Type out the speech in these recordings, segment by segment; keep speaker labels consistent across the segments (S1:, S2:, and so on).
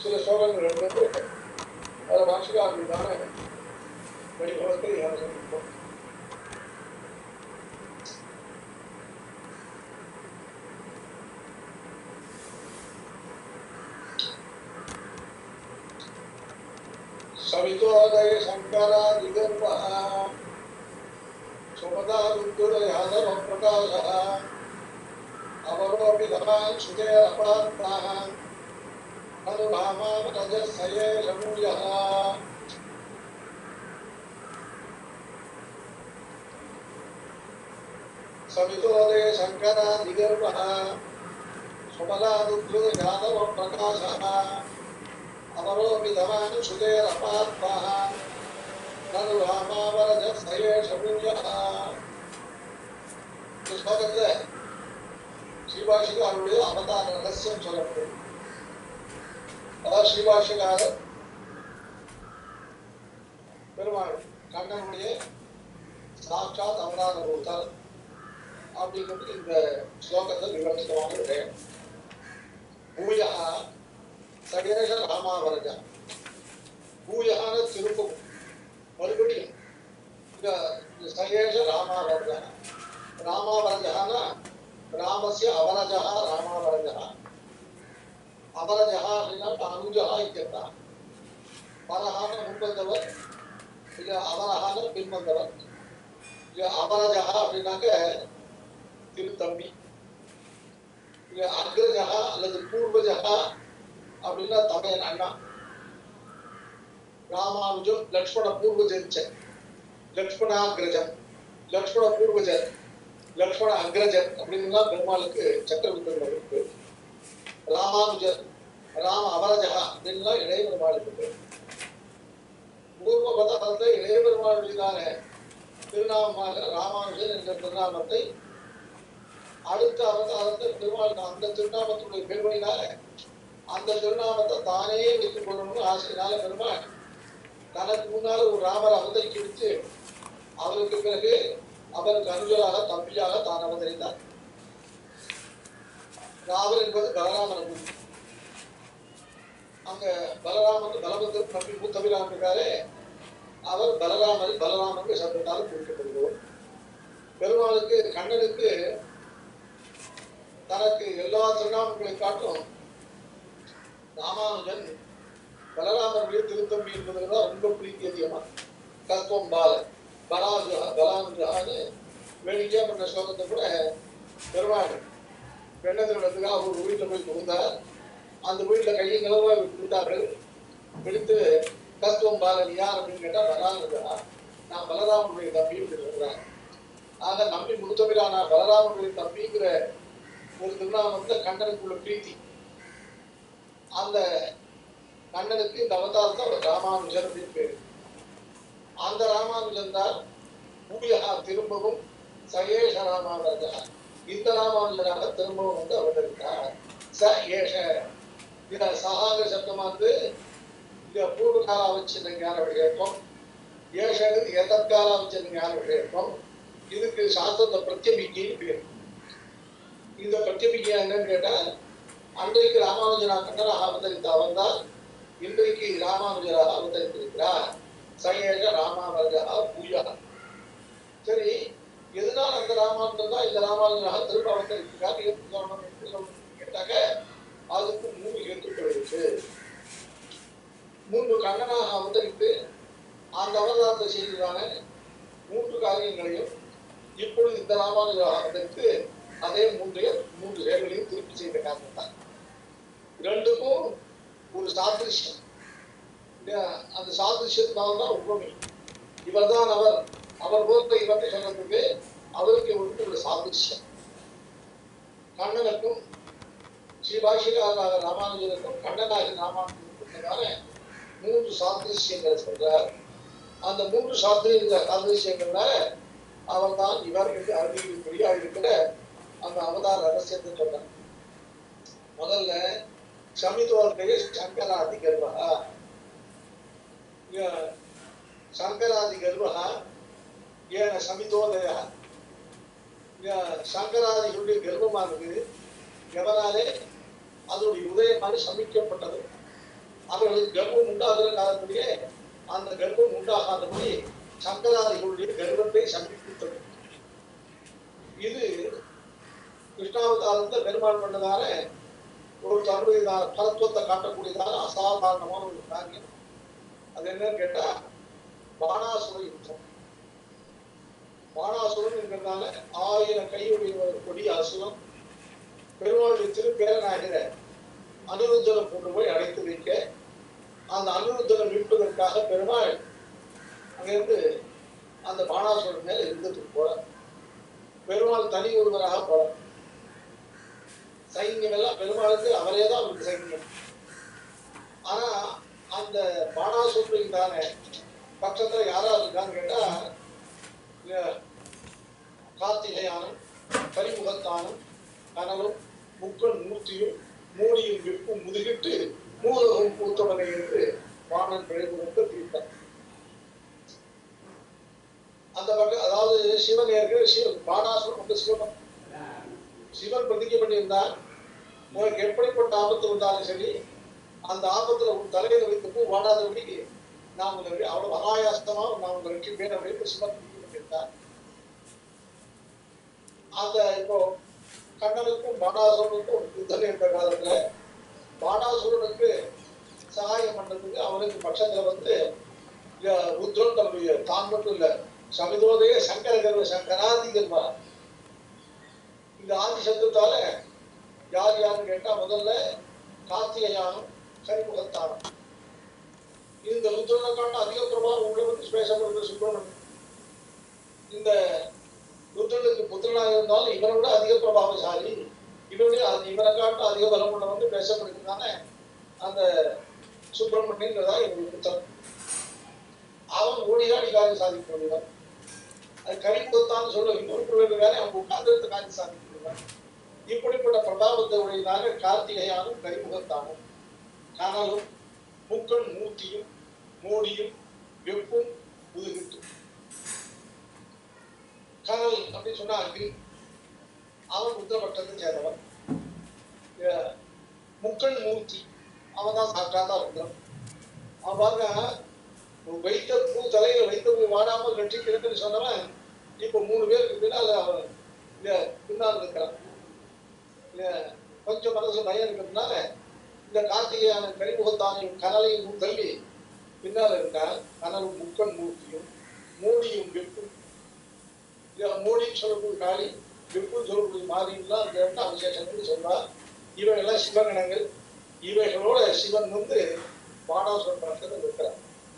S1: சில ஸ்லோகங்கள் இருந்தது அதில் பாஷிகாரர்களான வடிவத்தை யாரும் सवितोदय शङ्करादिगर्वः सुमदारुद्दुरयादव प्रकाशः अवरोऽपि धमान् सुतेरपात्ताः अनुभामामरजस्सये शमूयः सवितोदय शङ्करादिगर्वः सुमदारुद्दुरयादव प्रकाशः अमरोऽपि धमान् सुतेरपात्ताः ननु रामावरजस्सये शमूयः இந்த ஸ்லோகத்தில் ஸ்ரீபாஷிகாருடைய அவதார ரகசியம் சொல்லப்படும் அதாவது ஸ்ரீபாஷிகாரர் பெருமாள் கண்ணனுடைய சாட்சாத் அவதார ரூபத்தால் அப்படிங்கிறது இந்த ஸ்லோகத்தில் விவரித்தமான விடயம் பூயா சகேஷ ராமாவரஜா பூயான திருப்பம் மறுபடியும் இந்த சகேஷ ராமாவரஜா ராமாவரஜான ராமஸ்ய அவரஜா ராமாவரஜா அவரஜா அப்படின்னா அனுஜா இத்தியர்த்தா பரஹான முன்வந்தவர் இல்லை அவரஹான பின்வந்தவர் இல்லை அபரஜா அப்படின்னாக்க திருத்தம்பி இல்லை அக்ரஜா அல்லது பூர்வஜா அப்படின்னா தமையன் அண்ணா ராமானுஜம் லக்ஷ்மண பூர்வஜன் லக்ஷ்மணாகிரஜம் லக்ஷ்மண பூர்வஜர் லக்ஷ்மண அக்ரஜர் அப்படின்னா பெருமாளுக்கு சக்கரவர்த்தி இருக்கு ராமானுஜர் ராம அவரஜா அப்படின்னா இளைய பெருமாளுக்கு பேர் பூர்வ பதார்த்த இளைய பெருமாளுக்கான திருநாமமாக ராமானுஜர் என்ற திருநாமத்தை அடுத்த அவதாரத்தை பெருமாள் அந்த திருநாமத்துடைய பெருமையினால அந்த திருநாமத்தை தானே வைத்துக் கொள்ளணும்னு ஆசையினால பெருமாள் தனக்கு முன்னால ஒரு ராமர் அவதரிக்க விட்டு அவருக்கு பிறகு அவருக்கு அனுஜராக தம்பியாக தான் அவதரித்தார் ராமர் என்பது பலராமன் அபு. அங்க பலராமன் பலபந்தர் நம்பி மூத்தபிராமன் இருக்காரே அவர் பலராமர் பலராமன் சப்தத்தால் குறிக்கப்படுகிறோம் பெருமாளுக்கு கண்ணனுக்கு தனக்கு எல்லா திருநாமங்களை காட்டும் ராமானுஜன் பலராமனுடைய திருத்தம்பி என்பதுதான் ரொம்ப பிரீத்தி அதிகமா தத்துவம் பால பலாஜா பலானுஜான்னு வேடிக்கையா பண்ண ஸ்லோகத்தை கூட பெருமாள் வெண்ணதிரத்துக்காக ஒரு வீட்டில் போய் கொடுத்தார் அந்த வீட்டில் கையும் களவாக கொடுத்தார்கள் பிடித்து தத்துவம் பாலன் யார் அப்படின்னு கேட்டா பலானுஜா நான் பலராமனுடைய தம்பி அப்படின்னு சொல்றாங்க ஆக நம்பி முழுத்தமிழான பலராமனுடைய தம்பிங்கிற ஒரு திருநாமத்தை கண்ணனுக்குள்ள பிரீத்தி அந்த கண்ணனுக்கு இந்த அவதாரத்தை அவர் ராமானுஜர் அப்படின்னு பேரு அந்த ராமானுஜன் தான் பூயா திரும்பவும் சகேஷ ராமானுஜா இந்த ராமானுஜராக திரும்பவும் வந்து அவதரித்தார் ச ஏஷ இத சகாக சப்தமா வந்து இத பூர்வகால அவச்சின்ன ஞான விஷயத்துவம் ஏஷங்கிறது எதற்கால அவச்சின்ன ஞான விஷயத்துவம் இதுக்கு சாஸ்திரத்தை பிரத்யபிக்கின்னு பேர் இந்த பிரத்யபிக்கை என்னன்னு கேட்டா அன்றைக்கு ராமானுஜரா கண்ணராக அவதரித்த அவர் தான் இன்றைக்கு ராமானுஜராக அவதரித்திருக்கிறார் சகேஷ ராமானுஜா பூஜா சரி எதனால் அந்த ராமானுஜன் தான் இந்த ராமானுஜராக திரும்ப அவதரிக்கிறார் ஏற்று சொல்லணும் என்று சொல்லணும் கேட்டாக்க அதுக்கு மூணு ஏற்றுக்கள் இருக்கு மூன்று கண்ணனாக அவதரித்து அந்த அவதாரத்தை செய்ததான மூன்று காரியங்களையும் இப்பொழுது இந்த ராமானுஜராக அவதரித்து அதே மூன்றைய மூன்று செயல்களையும் திருப்பி செய்த காரணம் தான் ரெண்டுக்கும் ஒரு சாதிருஷ்யம் இல்லையா? அந்த சாதிருஷ்யத்தினால தான் உண்மை இவர்தான் அவர் அவர் போன்ற இவரை சொல்றதுக்கு அவருக்கு இவருக்கு ஒரு சாதிருஷ்யம் கண்ணனுக்கும் ஸ்ரீபாஷிகாராக ராமானுஜருக்கும் கண்ணனாகி ராமானுஜருக்கும் மூன்று சாதிருஷ்யங்களை சொல்றார் அந்த மூன்று சாஸ்திரிய சாதிருஷ்யங்கள்ல அவர் தான் இவர் என்று அறிவிக்கும்படியா இருக்கிற அந்த அவதார ரகசியத்தை சொன்னார் முதல்ல சமிதோர்கய சங்கராதி கர்வா சங்கராதி கர்வா ஏன சமிதோதய சங்கராதிகளுடைய கர்வமானது எவராலே அதனுடைய உதயமாக சமிக்கப்பட்டது அவர்களுக்கு கர்ப்பம் உண்டாகிற காலத்திலேயே அந்த கர்ப்பம் உண்டாகாதபடி சங்கராதிகளுடைய கர்ப்பத்தை சமர்ப்பித்தது இது கிருஷ்ணாவதாரத்தில் பெருமாள் பண்ணதான ஒரு தன்னுடையதான தத்துவத்தை காட்டக்கூடியதான அசாதாரணமான ஒரு காரியம் அது என்னன்னு கேட்டா பாணாசுர யுத்தம் பாணாசுரன் என்கிறதால ஆயிரம் கையுடைய ஒரு கொடிய அசுரம் பெருமாளுடைய திருப்பேரனாகிற அனிருத்தனை கொண்டு போய் அடைத்து வைக்க அந்த அனிருத்தனை மீட்பதற்காக பெருமாள் அங்கிருந்து அந்த பாணாசுரன் மேல இருந்துட்டு போறார் பெருமாள் தனி ஒருவராக போறார் சைன்யம் எல்லாம் பெருமாளுக்கு அவரே தான் அவருக்கு சைன்யம் ஆனா அந்த பாணாசுரனுக்கு தானே பக்கத்துல யாரா இருக்கான்னு கேட்டா இந்த கார்த்திகையானும் கரிமுகத்தானும் கனலும் முக்கன் மூர்த்தியும் மூடியும் விப்பும் முதுகிட்டு மூலகம் பூத்தவனை என்று வாணன் பிழைப்புகளுக்கு தீர்த்தார் அந்த பக்கம் அதாவது சிவன் ஏற்கனவே சிவன் பாடாசுரம் வந்து சிவன் சிவன் பிரதிஜை பண்ணியிருந்தார் உனக்கு எப்படிப்பட்ட ஆபத்து வந்தாலும் சரி அந்த ஆபத்துல உன் தலையில வைத்து பூ வாடாதபடி நான் உங்களை அவ்வளவு அனாயாசமா நான் உங்களை வெற்றிப்பேன் அப்படின்னு சிவன் பிரதிஜை பண்ணியிருந்தார் அந்த இப்போ கண்ணனுக்கும் பாடாசுரனுக்கும் யுத்தம் என்ற காலத்துல பாடாசுரனுக்கு சகாயம் பண்றதுக்கு அவனுக்கு பட்சத்துல வந்து இங்க ருத்ரன் தன்னுடைய தான் மட்டும் இல்ல சமிதோதய சங்கர கர்வ சங்கராதி கர்வா இந்த ஆதி சத்துத்தால யார் யாருன்னு கேட்டா முதல்ல கார்த்திகையானும் கரிமுகத்தானும் இந்த ருத்ரனை காட்ட அதிக பிரபாவம் உள்ளவனுக்கு பேசப்படுறது சுப்பிரமணியன் இந்த ருத்ரனுக்கு புத்திரனாக இருந்தாலும் இவனை விட அதிக பிரபாவசாலி இவனுடைய அது இவனை காட்ட அதிக பலம் உள்ளவன் பேசப்படுகிறதானே அந்த சுப்பிரமணியன்றதா இவனுக்கு புத்தகம் அவன் ஓடியாடி காரியம் சாதிக்க முடியவன் அது கரிமுகத்தான் சொல்ல இன்னொரு பிள்ளைகளுக்காக அவன் உட்கார்ந்து காரியம் சாதிக்க முடியவன் இப்படிப்பட்ட பிரபாவத்தை உடையதாக கார்த்திகையானும் கரிமுகத்தானும் கனலும் முக்கன் மூர்த்தியும் மூடியும் வெப்பும் முதுகிட்டும் கனல் அப்படின்னு சொன்னா அக்னி அவன் உத்தரபட்சத்தை சேர்ந்தவன் அஹ் முக்கன் மூர்த்தி அவன் தான் சாக்காத்தா ருத்ரன் அவன் பாருங்க வைத்த பூ தலையில வைத்த பூ வாடாமல் ரட்சிக்கிறேன்னு சொன்னவன் இப்ப மூணு பேருக்கு பின்னால அவன் இல்ல பின்னால் இருக்கிறான் இல்ல கொஞ்சம் மனசு பயம் இருக்கிறதுனால இந்த கார்த்திகையான கரிமுகத்தானையும் கனலையும் தள்ளி பின்னால் இருக்கான் கனலும் முக்கன் மூர்த்தியும் மூடியும் வெப்பும் மூடின்னு சொல்லக்கூடிய காளி விப்புன்னு சொல்லக்கூடிய மாதிரிலாம் அந்த இடத்துல அவசேஷங்கள் சொல்றா இவைகள்லாம் சிவகணங்கள் இவைகளோட சிவன் வந்து பாடாசுர படத்தில் இருக்கிறார்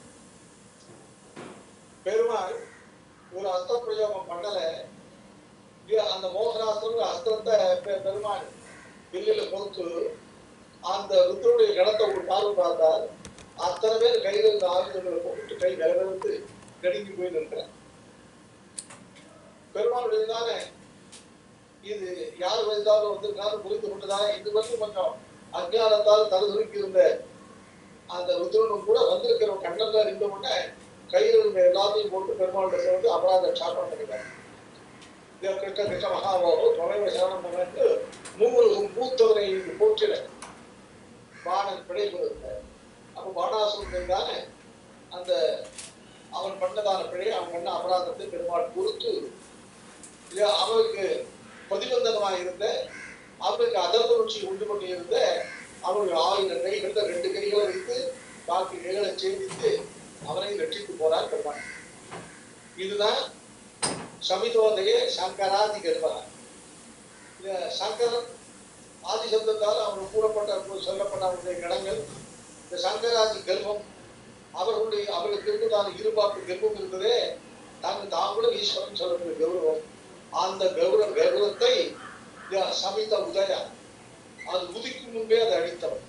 S1: பெருமாள் ஒரு அஸ்த பிரயோகம் பண்ணல இது அந்த மோகனாஸ்திரம் அஸ்திரத்தை பெ- பெருமாள் வில்லில கொடுத்து அந்த ருத்ரனுடைய கணத்தை ஒரு பார்வை பார்த்தால் அத்தனை பேர் கையில் இருந்த ஆயுதங்களை போட்டு கை விரவிட்டு நடுங்கி போய் நிற்கிறார் பெருமாளுடைய தானே இது யார் வந்தாலும் வந்திருக்காரு புரிந்து கொண்டுதானே இது வந்து கொஞ்சம் அஜ்ஞானத்தால் தருதுருக்கு இருந்த அந்த ருத்ரனும் கூட வந்திருக்கிற கண்ணன்ல இருந்த உடனே கையில் இருந்த எல்லாத்தையும் போட்டு பெருமாள் வந்து அபராத சாப்பம் பண்ணிட்டாங்க கிருஷ்ண கிருஷ்ண மகாபாபு தொலைவ சரணம் என்று மூவருக்கும் பூத்தவரை போற்றிட பாணன் பிழைப்பு அப்போ பாணாசுரன் தானே அந்த அவன் பண்ணதான பிழை அவன் பண்ண அபராதத்தை பெருமாள் பொறுத்து இல்லையா, அவனுக்கு பிரதிபந்தகமாக இருந்த அவனுக்கு அதர்புணர்ச்சி உண்டு பண்ணி இருந்த அவனுக்கு ஆயிரம் கைகள் ரெண்டு கைகளை வைத்து பாக்கி கைகளை சேமித்து அவனை வெற்றிக்கு போறார் பெருமாள் இதுதான் சமிதோதய சங்கராதி கர்ப்பன் இந்த சங்கரன் ஆதி சப்தத்தால் அவனுக்கு கூறப்பட்ட சொல்லப்பட்ட அவனுடைய கடங்கள் இந்த சங்கராதி கர்ப்பம் அவர்களுடைய அவர்களுக்கு இருந்ததான இருபாப்பு கர்ப்பம் இருந்ததே தாங்கள் தாங்களும் ஈஸ்வரன் சொல்லக்கூடிய கௌரவம் அந்த கௌரவ கௌரவத்தை இந்த சமித உதய அது உதிக்கும் முன்பே அதை அடித்தவன்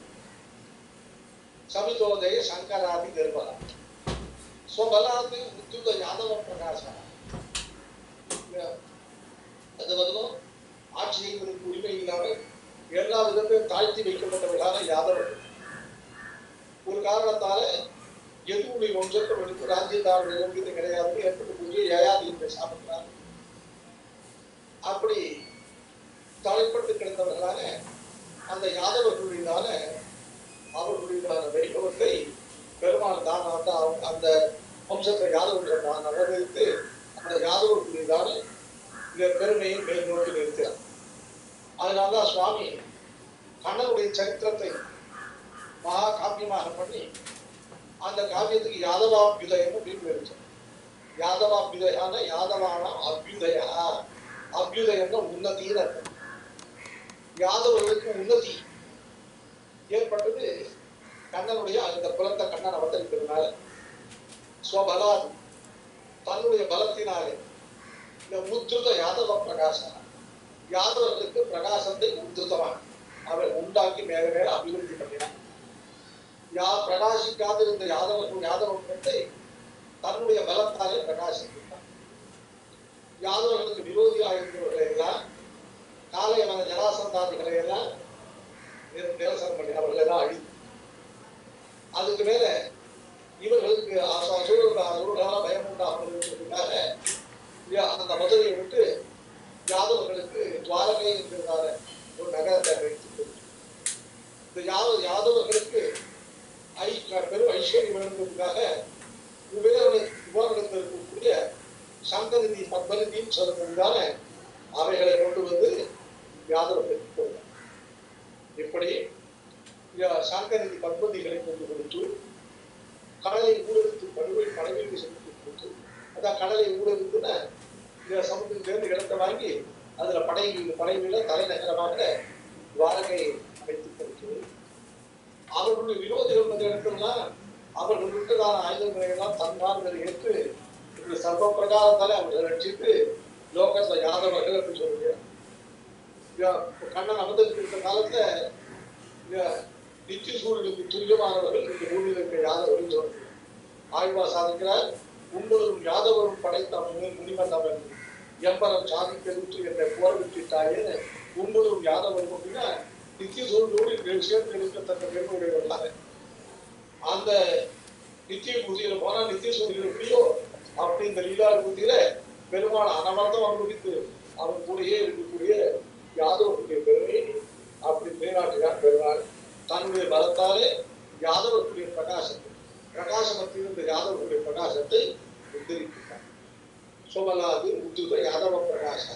S1: சமிதோதய சங்கராதி கர்ப்பா ஸ்வபலாத்து உத்துத யாதவ பிரகாசா அது வந்து ஆட்சி செய்வதற்கு உரிமை இல்லாமல் எல்லா விதத்தையும் தாழ்த்தி வைக்கப்பட்டவர்களான யாதவர்கள் ஒரு காரணத்தால எதுவுடைய வம்சத்தை எடுத்து ராஜ்யத்தாருடைய யோகியத்தை கிடையாது ஏற்படக்கூடிய யயாதி என்ற சாபத்தினார் அப்படி தலைப்பட்டு கிடந்தவர்களான அந்த யாதவர்களுடையதான அவர்களுடையதான வைபவ வைபவத்தை பெருமாள் தான் வந்து அவங்க அந்த வம்சத்தை யாதவர்கள் தான் அவதரித்து அந்த யாதவர்களுக்கான இந்த பெருமையை மேல் நோக்கி நிறுத்தினார் அதனால்தான் சுவாமி கண்ணனுடைய சரித்திரத்தை மகா காப்பியமாக பண்ணி அந்த காவியத்துக்கு யாதவாபியுதயம் அப்படின்னு வச்சார் யாதவாபியுதயான யாதவான அபியுதயா அபியுதயம்னா உன்னதின்னு அர்த்தம் யாதவர்களுக்கு உன்னதி ஏற்பட்டது கண்ணனுடைய அந்த குலத்த கண்ணன் அவதரிப்பதனால ஸ்வபலாது தன்னுடைய பலத்தினாலே இந்த உத்ருத யாதவ பிரகாசம் யாதவர்களுக்கு பிரகாசத்தை உத்ருதமாக அவர் உண்டாக்கி மேல மேல அபிவிருத்தி பண்ணினார் யா பிரகாசிக்காதிருந்த யாதவர்கள் யாதவ குலத்தை தன்னுடைய பலத்தாலே பிரகாசித்தார் யாதவர்களுக்கு விரோதியாக இருந்தவர்களை எல்லாம் காலையவன ஜராசந்தாதிகளை எல்லாம் நிர- நிரசனம் பண்ணி அவர்களை எல்லாம் அழி அதுக்கு மேல இவர்களுக்கு அசு- அசுரர்கள் அசுரர்களால பயம் உண்டாகிறதுக்காக அந்த மதுரையை விட்டு யாதவர்களுக்கு துவாரகை என்கிறதான ஒரு நகரத்தை வைத்து இந்த யாத யாதவர்களுக்கு ஐ பெரும் ஐஸ்வர்யம் வேண்டுவதற்காக குபேரனை குபேரனுக்கு இருக்கக்கூடிய சங்கநிதி பத்மநிதின்னு சொல்லக்கூடியதான அவைகளை கொண்டு வந்து யாதவர்களுக்கு கொடுத்தார். இப்படி யா- சங்கநிதி பத்மதிகளை கொண்டு கொடுத்து கடலை ஊழலுக்கு படுகொலை கடலில் செலுத்தி கொடுத்து அதான் கடலை ஊழலுக்குன்னா இந்த சமுத்திரத்திலிருந்து இடத்தை வாங்கி அதுல படை படையில தலைநகரமாக துவாரகை அமைத்துக் கொடுத்தது அவர்களுடைய விரோதிகள் வந்த இடத்துலாம் அவர்கள் விட்டதான ஆயுதங்களை எல்லாம் தன்னால் ஏற்று இந்த சர்வ பிரகாரத்தாலே அவர்கள் ரட்சித்து லோகத்துல யாதவர்கள் அப்படின்னு சொல்லுகிறார் கண்ணன் அவதரித்திருந்த காலத்துல இந்த நித்திய சூழலுக்கு துல்லியமானவர்கள் இந்த பூமியில் இருக்க யாதவர்கள் சொல்றார் ஆய்வா சாதிக்கிறார் உங்களும் யாதவரும் படைத்த முனி- முனிவந்தவன் எம்பரம் சாதிக்கெழுத்து என்ற போர் விட்டுட்டாயே உங்களும் யாதவரும் அப்படின்னா நித்திய சூழலோடு சேர்ந்து எடுக்கத்தக்க பெருமையுடையவர்களாக அந்த நித்திய புதியில போனா நித்திய சூரியன் எப்படியோ அப்படி இந்த லீலா புதியில பெருமாள் அனவரதம் அனுபவித்து அவன் கூடயே இருக்கக்கூடிய யாதவர்களுடைய பெருமை அப்படி நிலைநாட்டுகிறார் பெருமாள் தன்னுடைய பலத்தாலே யாதவர்களுடைய பிரகாசத்தை பிரகாசமத்தில் இருந்த யாதவர்களுடைய பிரகாசத்தை உத்தரிக்கிறார் சோமலாது உத்துத யாதவ பிரகாச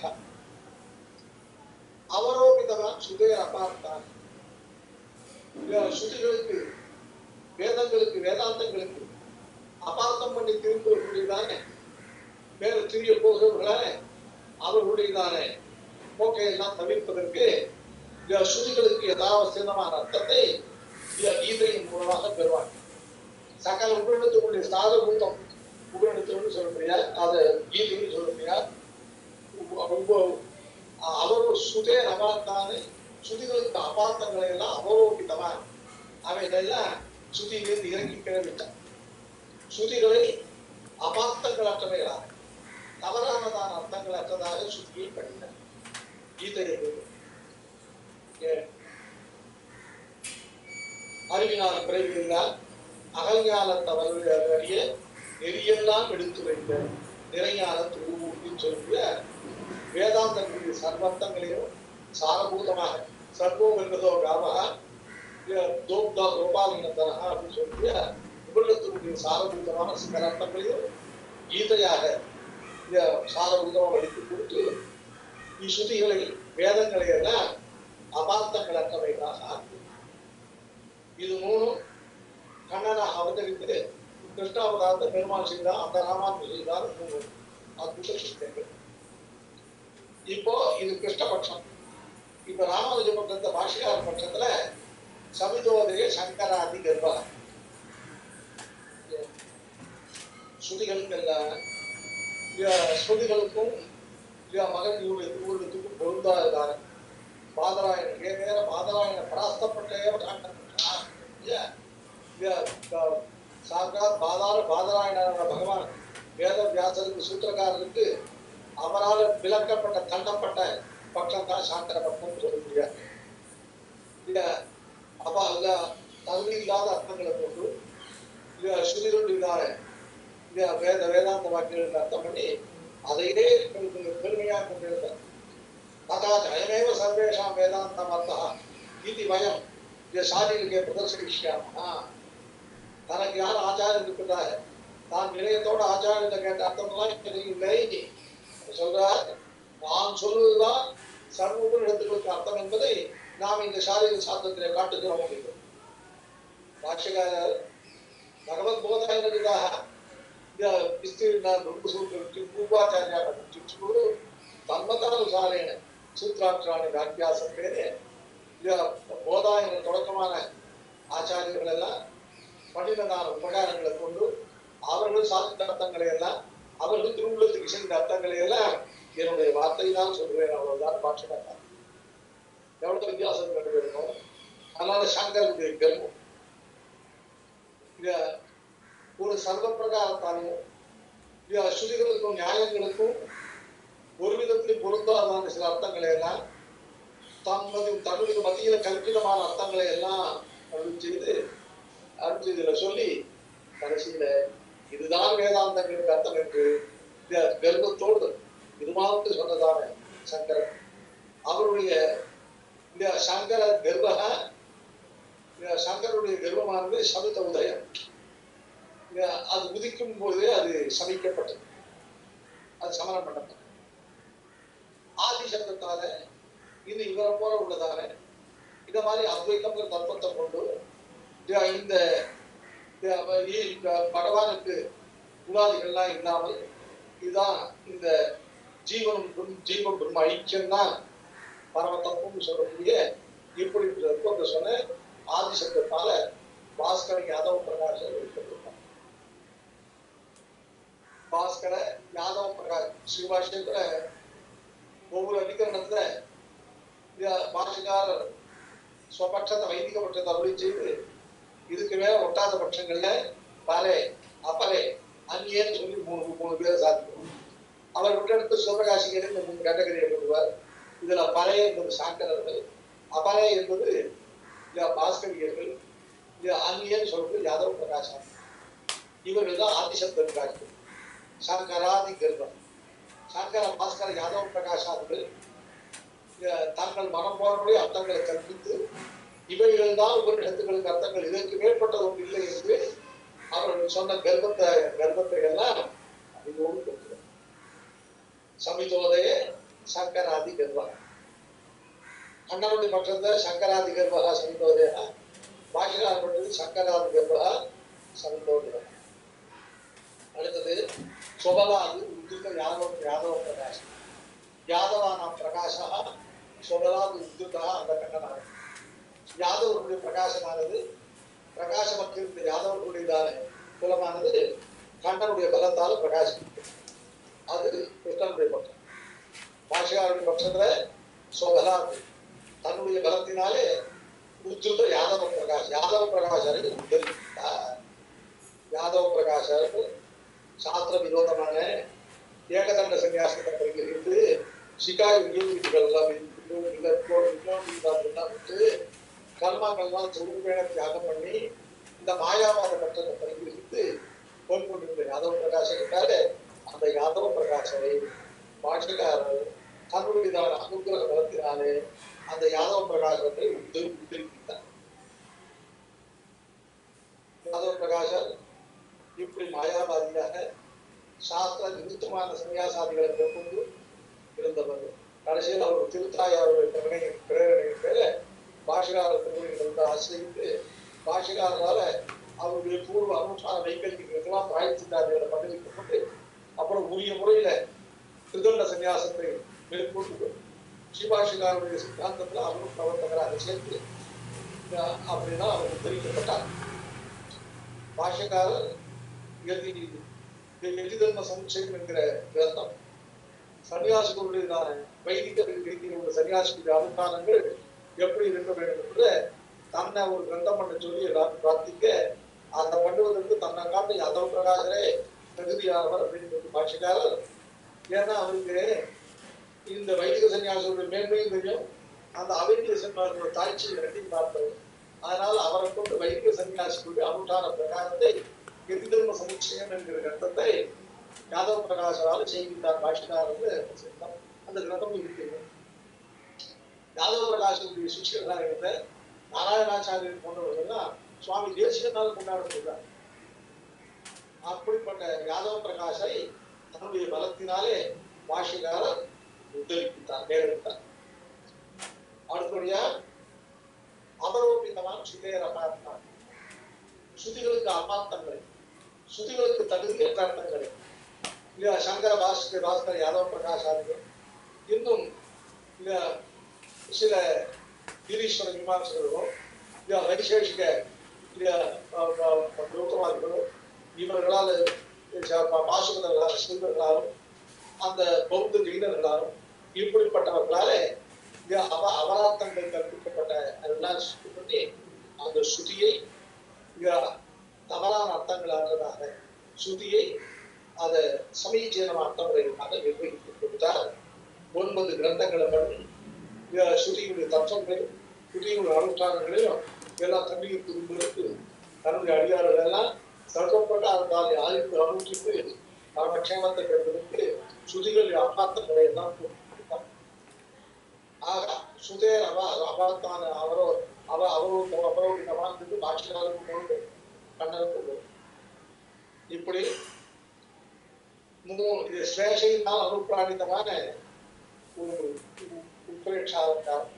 S1: அவரோபிதவான் சுதய அபார்த்தான் சுதிகளுக்கு வேதங்களுக்கு வேதாந்தங்களுக்கு அபார்த்தம் பண்ணி திரும்பக்கூடியதானே வேற திரிய போகிறவர்களான அவர்களுடையதான போக்கையெல்லாம் தவிர்ப்பதற்கு இந்த ஸ்ருதிகளுக்கு யதாவசியமான அர்த்தத்தை இந்த கீதையின் மூலமாக பெறுவாங்க சகல உபரிடத்துக்குரிய சாதபூதம் உபரிடத்துன்னு சொல்றியா அதை கீதைன்னு சொல்றியா ரொம்ப அவர் சுதே நவாத்தானு சுதிகளுக்கு அபார்த்தங்களை எல்லாம் அவரோகித்தமா அவைகளெல்லாம் சுதியிலிருந்து இறங்கி கிளம்பிட்டான் சுதிகளை அபார்த்தங்களற்றவைகளாக தவறானதான அர்த்தங்களற்றதாக சுதியை படித்தார் கீதை என்பது ஏன்? அறிவினால பிறவியில்லால் அகல்ஞானத்தவர்கள் அறிய நெறியெல்லாம் எடுத்து வைத்த நிறைஞான திருமூர்த்தின்னு சொல்லிய வேதாந்தங்களுடைய சர்வர்த்தங்களையும் சாரபூதமாக சர்வம் என்பதோ காமகா தோப்தா கோபாலினத்தனகா அப்படின்னு சொல்லிய உபநிடத்தினுடைய சாரபூதமான சிகரத்தங்களையும் கீதையாக இந்த சாரபூதமாக எடுத்து கொடுத்து இசுதிகளை வேதங்களை எல்லாம் அபார்த்தங்களற்றவைகளாக ஆக்கி இது மூணும் கண்ணனாக அவதரித்து கிருஷ்ணாவதாரத்தை பெருமாள் செய்தார் அந்த ராமான் செய்தார் மூணு அற்புத சித்தங்கள் இப்போ இது கிருஷ்ணபட்சம் இப்ப ராமானுஜ பட்சத்தை பாஷிகார பட்சத்துல சமிதோதய சங்கராதி கர்ப்பா ஸ்ருதிகளுக்கெல்லாம் ஸ்ருதிகளுக்கும் மகன் ஊர்களுக்கும் பொருந்தாதார் பாதராயணன் ஏ நேர பாதராயண பிராஸ்தப்பட்டே சாக்காத் பாதார பாதராயணரான பகவான் வேத வியாசருக்கு சூத்திரக்காரருக்கு அவரால் விளக்கப்பட்ட தண்டப்பட்ட பட்சம் தான் சாக்கர பட்சம் சொல்ல முடியாது இல்ல அப்ப அதுல தகுதி இல்லாத அர்த்தங்களை போட்டு இல்ல ஸ்ருதிகள் இல்லாத இல்ல வேத வேதாந்த வாக்கியங்கள் அர்த்தம் பண்ணி அதையே பெருமையாக கொண்டிருந்தார் तथा अयमेव सर्वेषां वेदान्तमर्थः इति वयं ये शारीरिके प्रदर्शयिष्यामः தனக்கு யார் ஆச்சாரம் இருக்கிறதா தான் வினயத்தோட ஆச்சாரியத்தை கேட்ட அர்த்தம்லாம் எனக்கு இல்லை சொல்றார் நான் சொல்வதுதான் சர்வ இடத்துக்கு அர்த்தம் என்பதை நாம் இந்த சாரீர சாஸ்திரத்திலே காட்டுகிறோம் அப்படின்னு ಭಾಷ್ಯಕಾರ ಭಗವದ್ ಬೋಧಾಯನದಾಗ ವಿಸ್ತೀರ್ಣ ದುರ್ಗಸೂತ್ರ ಪೂರ್ವಾಚಾರ್ಯ ಶಿಕ್ಷಕರು ತನ್ಮತಾನುಸಾರೇಣ சூத்ராட்சாணி வியாக்கியாசம் பேரு இது போதாயன தொடக்கமான ஆச்சாரியர்கள் எல்லாம் பண்ணினதான உபகாரங்களை கொண்டு அவர்கள் சாதித்த அர்த்தங்களை எல்லாம் அவர்கள் திருவுள்ளத்துக்கு சென்ற அர்த்தங்களை எல்லாம் என்னுடைய வார்த்தையினால் சொல்கிறேன் அவ்வளவுதான் பாட்சக்காரர் எவ்வளவு வித்தியாசம் கண்டு இருக்கும் அதனால சங்கருடைய கர்வம் இத ஒரு சர்வ பிரகாரத்தாலையும் இது அஸ்ருதிகளுக்கும் நியாயங்களுக்கும் ஒரு விதத்தில் பொருந்தாதான சில அர்த்தங்களை எல்லாம் தமது தன்னுடைய மத்தியில கற்பிதமான அர்த்தங்களை எல்லாம் அருள் செய்து அருள் செய்துல சொல்லி கடைசியில இதுதான் வேதாந்தங்களுக்கு அர்த்தம் என்று இந்த கர்வத்தோடு இது மாதிரி சொன்னதான சங்கரன் அவருடைய இந்த சங்கர கர்வக இந்த சங்கருடைய கர்வமானது சமித உதயம் இந்த அது உதிக்கும் போது அது சமிக்கப்பட்டது அது சமரம் பண்ணப்பட்டது ஆதி சப்தத்தால இது இவரை போல உள்ளதான இந்த மாதிரி அத்வைத்தங்கிற தத்துவத்தை கொண்டு இந்த- இந்த இந்த- இந்த பகவானுக்கு உலாதிகள்லாம் இல்லாமல் இதுதான் இந்த ஜீவனும் பிரம்- ஜீவன் பிரம்ம ஐக்கியம் தான் பரம தத்துவம்னு சொல்லக்கூடிய இப்படி தத்துவத்தை சொன்ன ஆதி சப்தத்தால பாஸ்கர யாதவ பிரகாஷ் வெளிப்பட்டிருக்கார் பாஸ்கர யாதவ பிரகாஷ் ஸ்ரீபாஷ்யத்துல ஒவ்வொரு அதிகரணத்துல இந்த பாஷகாரர் ஸ்வபட்சத்தை வைதிக பட்சத்தை அருளி செய்து இதுக்கு மேல ஒட்டாத பட்சங்கள்ல பலே அப்பலே அந்நியன்னு சொல்லி மூணு மூணு பேர் சாதிக்கணும் அவர் விட்டெடுத்து சிவபிரகாசிகர் இந்த மூணு கேட்டகரியை கொண்டுவார் இதுல பலே என்பது சாக்கரர்கள் அபலே என்பது இந்த பாஸ்கரியர்கள் இது அந்நியன்னு சொல்றது யாதவ பிரகாசம் இவர்கள் தான் ஆதிசப்த பிரகாசம் சங்கராதி கர்ப்பம் சங்கர பாஸ்கர யாதவ பிரகாஷார்கள் அஹ், தங்கள் மனம் போனபடி அர்த்தங்களை கற்பித்து இவைகள் தான் உபநிஷத்துகளுக்கு அர்த்தங்கள் இதற்கு மேற்பட்டது ஒன்று இல்லை என்று அவர்கள் சொன்ன கர்ப்பத்தை கர்ப்பத்தை எல்லாம் அறிவோடு கொடுக்கிறோம் சமிதோதய சங்கராதி கர்ப்பம் அண்ணனுடைய பட்சத்தை சங்கராதி கர்ப்பகா சமிதோதய பாஷகார் பட்டது சங்கராதி கர்ப்பகா சமிதோதய அடுத்தது சொபலாது உத்திருக்க யாதவ யாதவ பிரகாஷ் யாதவானாம் பிரகாஷா சொபலாது உத்திருக்கா அந்த கண்ணனாக யாதவர்களுடைய பிரகாசமானது பிரகாசமற்றிருந்த யாதவர்களுடையதான குலமானது கண்ணனுடைய பலத்தால் பிரகாசிக்கிறது அது கிருஷ்ணனுடைய பட்சம் பாஷகாருடைய பட்சத்துல சொபலாது தன்னுடைய பலத்தினாலே உத்திருத்த யாதவ பிரகாஷ் யாதவ பிரகாஷரை உத்தரித்தார் யாதவ பிரகாஷருக்கு சாஸ்திர விரோதமான ஏகதண்ட சன்னியாசத்தை பரிகரித்து சிகாய் விநியோகிகள் எல்லாம் விட்டு கர்மாக்கள்லாம் சுருவேன தியாகம் பண்ணி இந்த மாயாவாத பற்றத்தை பரிகரித்து போய்கொண்டிருந்த யாதவ பிரகாஷனுக்காக அந்த யாதவ பிரகாஷரை பாஷகாரர் தன்னுடையதான அனுகிரக பலத்தினாலே அந்த யாதவ பிரகாசத்தை உத்தரி உத்தரித்தார் யாதவ பிரகாஷர் இப்படி மாயாவாதியாக சாஸ்திர விருத்தமான சன்னியாசாதிகளை மேற்கொண்டு இருந்தவர் கடைசியில் அவர் திருத்தாயாருடைய பிரேரணை பிரேரணையின் பேர பாஷகார திருமணிகளை ஆசிரியத்து பாஷகாரரால அவருடைய பூர்வ அனுஷ்டான வைக்கல்யங்களுக்கெல்லாம் பிராய்ச்சித்தாதிகளை பண்ணிருக்கப்பட்டு அப்புறம் உரிய முறையில திருதண்ட சன்னியாசத்தை மேற்கொண்டு ஸ்ரீபாஷிகாருடைய சித்தாந்தத்துல அவரும் பிரவர்த்தகராக சேர்த்து அஹ் அப்படிதான் அவர் உத்தரிக்கப்பட்டார் பாஷகாரர் எதி எதிதர்ம சமுச்சயம் என்கிற கிரந்தம் சன்னியாசிகளுடையதான வைதிக ரீதியில் உள்ள சன்னியாசிகளுடைய அனுஷ்டானங்கள் எப்படி இருக்க வேண்டும் என்று தன்னை ஒரு கிரந்தம் பண்ண சொல்லி எல்லாரும் பிரார்த்திக்க அதை பண்ணுவதற்கு தன்னை காட்டு யாதவ பிரகாசரே தகுதியானவர் அப்படின்னு பாஷக்காரர் ஏன்னா அவருக்கு இந்த வைதிக சன்னியாசிகளுடைய மேன்மையும் தெரியும் அந்த அவைதிக சன்னியாசியோட தாய்ச்சி ரெண்டையும் பார்த்தவர் அதனால அவரை கொண்டு வைதிக சன்னியாசிகளுடைய அனுஷ்டான பிரகாரத்தை எதிர்ம சமுச்சயம் என்கிற கிரந்தத்தை யாதவ பிரகாசரால் செய்கின்றார் பாஷ்யக்காரர் அந்த கிரந்தம் இருக்கிறது யாதவ பிரகாசனுடைய சிஷியர்களாக இருந்த நாராயணாச்சாரியர் போன்றவர்கள்லாம் சுவாமி தேசிகனால் கொண்டாடப்படுகிறார் அப்படிப்பட்ட யாதவ பிரகாஷை தன்னுடைய பலத்தினாலே பாஷிகாரர் உத்தரிப்பித்தார் நேரிட்டார் அடுத்தபடியா அபரோபிதமான சுதேர பார்த்தார் சுதிகளுக்கு அபார்த்தங்களை சுதிகளுக்கு தகுதியற்ற அர்த்தங்களை இல்லையா சங்கர பாஸ்கர் பாஸ்கர் யாதவ பிரகாஷாதிகள் இன்னும் இல்ல சில ஈரீஸ்வர மீமாசகர்களும் இல்ல வைசேஷிக இல்ல கௌதமாதிகளும் இவர்களால் பாசுகர்களால் செல்வர்களாலும் அந்த பௌத்த லீடர்களாலும் இப்படிப்பட்டவர்களாலே இது அவ அபராத்தங்கள் கற்பிக்கப்பட்ட அதெல்லாம் சுத்தி பண்ணி அந்த சுதியை மிக தவறான அர்த்தங்களானதாக சுதியை அதை சமீச்சீனமான அர்த்தமுறைகளாக நிர்வகித்து கொடுத்தார் ஒன்பது கிரந்தங்களை பண்ணி மிக சுதியுடைய தத்துவங்களையும் சுதியுடைய அனுஷ்டானங்களையும் எல்லாம் தண்ணீர் திரும்புவதற்கு தன்னுடைய அடியார்கள் எல்லாம் தடுக்கப்பட்ட அதனால் யாருக்கு அனுஷ்டித்து அவனக்ஷேமத்தை பெறுவதற்கு சுதிகள் அபார்த்தங்களை எல்லாம் கொடுத்தார் ஆக சுதேர் அவ அபார்த்தான அவரோ அவ அவரோ அவரோ இந்த வாழ்ந்துட்டு பாட்சியாளருக்கு கொண்டு கண்ணனுக்கு இப்படி மூணு இது ஸ்ரேஷையினால் அனுப்பிராணிதமான ஒரு உத்ரேட்சாலங்காரம்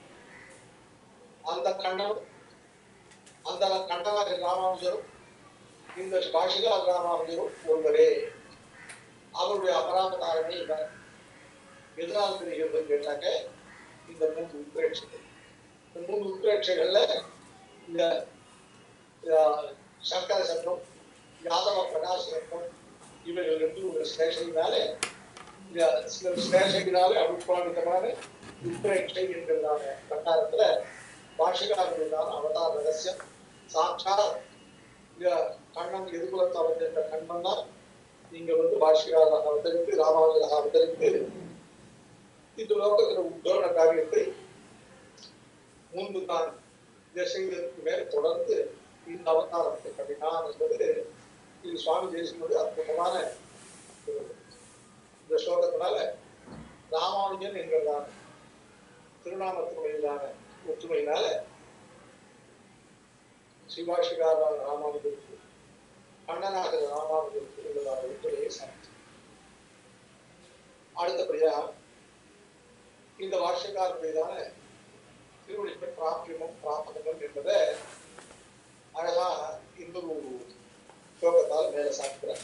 S1: அந்த கண்ணன் அந்த கண்ணனாக ராமானுஜரும் இந்த பாஷிகா ராமானுஜரும் ஒருவரே அவருடைய அபராமதாரமே இவர் எதனால் தெரிகிறது கேட்டாங்க இந்த மூன்று உத்ரேட்சைகள் இந்த மூன்று உத்ரேட்சைகள்ல இந்த அஹ், சங்கர சட்டம் யாதவ பிரகாஷ் சட்டம் இவைகள் ரெண்டு ஒரு ஸ்டேஷனால இந்த சில ஸ்டேஷனால அனுப்பானிதமான உத்ரேட்சை என்கிறதான பிரகாரத்துல பாஷிகாரர்களான அவதார ரகசியம் சாட்சாத் இந்த கண்ணன் எதிர்குலத்தை அவதரித்த கண்ணன் தான் நீங்க வந்து பாஷிகாராக அவதரித்து ராமானுஜராக அவதரித்து இந்த லோகத்தில் உத்தோன காரியத்தை முன்பு தான் இதை செய்வதற்கு மேல் தொடர்ந்து இந்த அவதாரத்தை பண்ணினான் என்பது இது சுவாமி தேசியனுடைய அற்புதமான ஒரு இந்த ஸ்லோகத்தினால ராமானுஜன் என்கிறதான திருநாமத்தினுடையதான ஒற்றுமையினால சிவாஷிகார ராமானுஜருக்கு கண்ணனாக ராமானுஜருக்கு உள்ளதான ஒற்றுமையை சாதித்தார் அடுத்தபடியா இந்த வார்ஷிகாருடையதான திருவள்ளுவர் பிராபியமும் பிராபகமும் என்பதை அழகா இந்த ஒரு ஸ்லோகத்தால் மேல சாப்பிடுறார்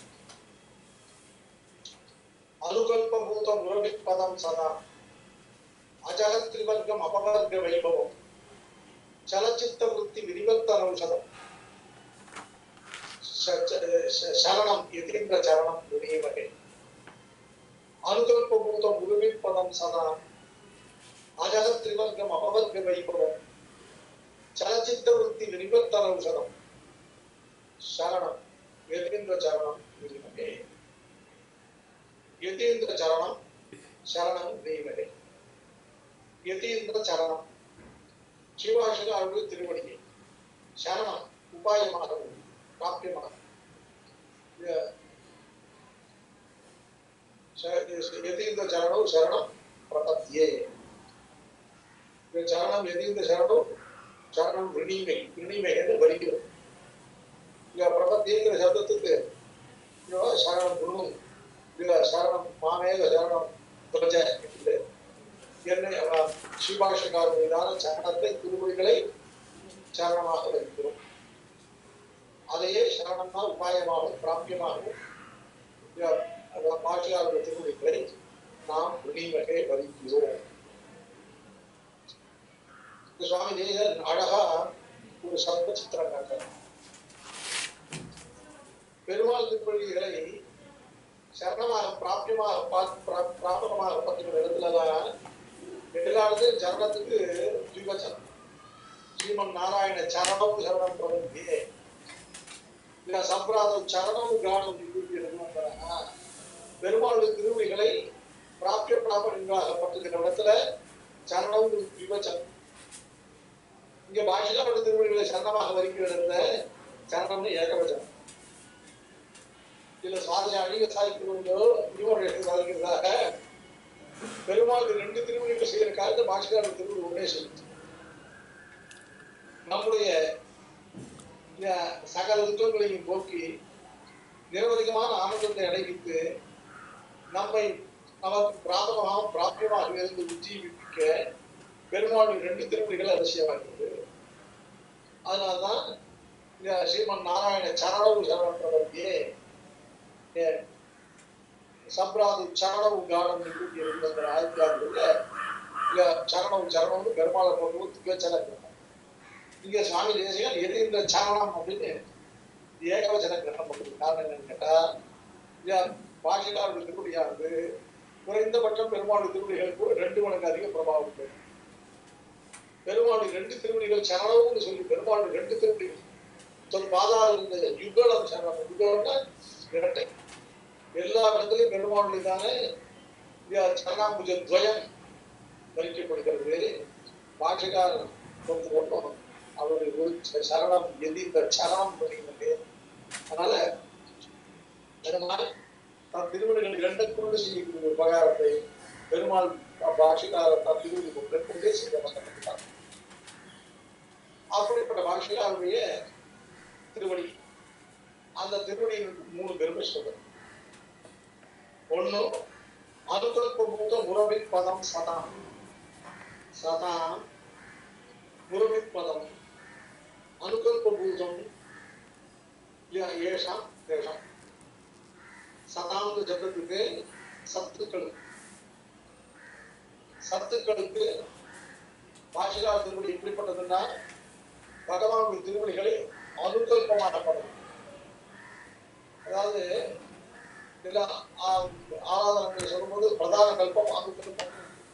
S1: அனுகல்பூத முரவிப்பதம் சதா அஜகத் திரிவர்க்கம் அபவர்க்க வைபவம் சலச்சித்த விருத்தி விரிவர்த்தனௌஷதம் ச- ச- சரணம் எதிர்ந்த சரணம் முனியவகை அனுகல்பூத முருவிப்பதம் சதா அஜகத் திரிவர்க்கம் அபவர்க்க வைபவம் சலச்சித்த விருத்தி விரிவர்த்தனௌஷதம் சரணம் எதிர்ந்த சரணம் முனியவகை யதீந்திர சரணம் சரணம் தெய்வகை யதீந்திர சரணம் சிவாசக அவர்கள் திருவடியை சரணம் உபாயமாகவும் பிராபியமாக ய- ச- யதீந்திர சரணம் சரணம் பிரபத்தியே இந்த சரணம் யதீந்திர சரணம் சரணம் விணிமை விணிமை என்று வருகிறது இங்க பிரபத்திங்கிற சப்தத்துக்கு இங்க சரணம் குணம் இங்க சரணம் மாமேக சரணம் துவஜ என்று என்னை அஹ், ஸ்ரீபாஷகார் மீதான சரணத்தை திருமொழிகளை சரணமாக வைக்கிறோம் அதையே சரணம்னா உபாயமாகவும் பிராபியமாகவும் இங்க, அஹ், பாஷியாருடைய திருமொழிகளை நாம் வினிவகை வகிக்கிறோம் இந்த சுவாமி தேசன் அழகா ஒரு சர்ப்ப சித்திரம் காட்டுறார் பெருமாள் திருப்பள்ளிகளை சரணமாக பிராபியமாக பார்த்து பிரா- பிராபகமாக பத்துக்கிற இடத்துலதான் எல்லாருமே சரணத்துக்கு திவச்சனம் ஸ்ரீமன் நாராயண சரணம் சரணம் பிரபந்தியே இல்ல சம்பிராதம் சரணம் கானம் நிரூபி எழுதுவாங்க பெருமாள் திருவிழிகளை பிராபிய பிராபகங்களாக பட்டுக்கிற இடத்துல சரணம் விவச்சனம் இங்க பாஷிகாவோட திருவிழிகளை சரணமாக வரிக்கிற இடத்துல சரணம்னு ஏகவச்சனம் இதுல சுவாமி அழிக சாதிக்கிறவங்களோ இவருடைய சாதிக்கிறதாக பெருமாளுக்கு ரெண்டு திருமணிகள் செய்யற காலத்தை பாஷிகாரர் திருமணி ஒன்னே சொல்லுது நம்முடைய இந்த சகல துக்கங்களையும் போக்கி நிரவதிகமான ஆனந்தத்தை அடைவித்து நம்மை நமக்கு பிராபகமாக பிராபியமாக இருந்து உஜ்ஜீவிக்க பெருமாள் ரெண்டு திருமணிகள் அவசியமாகிறது அதனால்தான் இந்த ஸ்ரீமன் நாராயண சரணவு சரணன்றவருக்கு சம்பிராது சரணவு காலம் என்று இருக்கிற ஆயிரத்தி ஆறுல இங்க சரணவு சரணம்னு பெருமாளை கொண்டு வந்து சரணம் இங்க சுவாமி தேசிகன் எது இந்த சரணம் அப்படின்னு ஏகவச்சன கிரகணம் பண்றது காரணம் என்னன்னு கேட்டா இங்க பாஷிகாருடைய திருப்படியானது குறைந்தபட்சம் பெருமாளுடைய திருப்படிகளுக்கு ரெண்டு மடங்கு அதிக பிரபாவம் உண்டு பெருமாளுடைய ரெண்டு திருவடிகள் சரணம்னு சொல்லி பெருமாளுடைய ரெண்டு திருவடிகள் சொல் பாதாள இந்த யுகலம் சரணம் யுகம்னா இரட்டை எல்லா இடத்துலையும் பெருமாளுடைய தானே சரணாம்புஜ துவயம் தரிக்கப்படுகிறது பாஷிகாரன் பொறுத்த மட்டும் அவருடைய ஒரு சரணம் எது இந்த சரணம் பண்ணிக்கிறது அதனால பெருமாள் தன் திருமணிகள் இரண்டுக்குள்ள செய்யக்கூடிய உபகாரத்தை பெருமாள் பாஷிகாரர் தன் திருமணி கொண்டே செய்ய வசப்பட்டார் அப்படிப்பட்ட பாஷிகாருடைய திருவடி அந்த திருவடியில் மூணு பெருமை சொல்றது ஒண்ணு அனுகல்பூத முரவின் பதம் சதாம் சதாம் முரவின் பதம் அனுகல்பூதம் ஏஷாம் தேஷாம் சதாங்க ஜபத்துக்கு சத்துக்கள் சத்துக்களுக்கு பாஷிகார் திருமணி எப்படிப்பட்டதுன்னா பகவானுடைய திருமணிகளை அனுகல்பமாக்கப்படும் அதாவது இதுல ஆராதனை சொல்லும்போது பிரதான கல்பம் அனுகல்பம்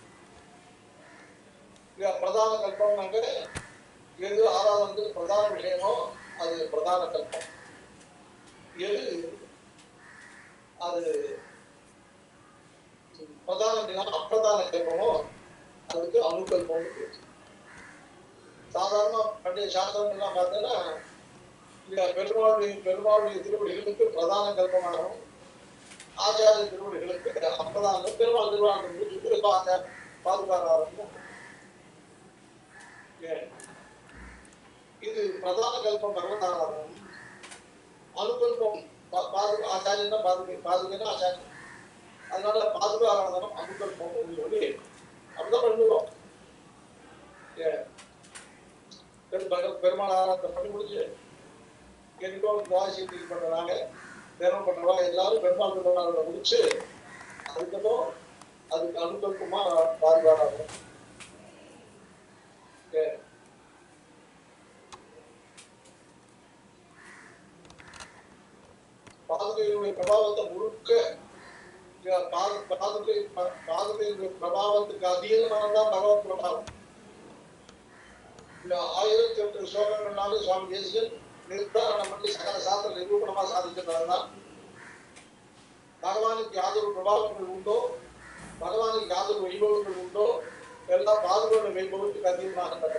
S1: இல்ல பிரதான கல்பம்னாக்க எது ஆராதனத்துக்கு பிரதான விஷயமோ அது பிரதான கல்பம் எது அது பிரதான அப்பிரதான கல்பமோ அதுக்கு அணுக்கல்பம் சாதாரண பண்டைய சாஸ்திரங்கள்லாம் பார்த்தீங்கன்னா இந்த பெருமாளுடைய பெருமாளுடைய திருவடிகளுக்கு பிரதான கல்பமாகவும் ஆச்சாரிய திருவடிகளுக்கு அப்பிரதான பெருமாள் திருவாங்க பாதுகாரம் இது பிரதான கல்பம் பகவதாராதனம் அனுகல்பம் பாது ஆச்சாரியன்னா பாதுகை பாதுகைன்னா ஆச்சாரியம் அதனால பாதுகாராதனம் அனுகல்பம் சொல்லி அப்படிதான் பண்ணுவோம் பெருமாள் ஆராதனை பண்ணி முடிச்சு எனக்கும் துவாசியத்துக்கு பண்றாங்க தினம் பண்றவா எல்லாரும் பெருமாள் பெருமாள் முடிச்சு அதுக்கப்புறம் அதுக்கு அனுகல்பமா பாதுகாராதனம் பாதுகையினுடைய பிரபாவத்தை முழுக்க பாதுகை பாதுகையினுடைய பிரபாவத்துக்கு அதிகமானதான் பகவத் பிரபாவம் இந்த ஆயிரத்தி எட்டு ஸ்லோகங்கள்னால சுவாமி தேசிகன் நிர்தாரணம் பண்ணி சகல சாஸ்திர நிரூபணமா சாதிச்சிருந்தாருதான் பகவானுக்கு யாதொரு பிரபாவங்கள் உண்டோ பகவானுக்கு யாதொரு வைபவங்கள் உண்டோ எல்லாம் பாதுகாப்பு வைபவத்துக்கு அதிகமாக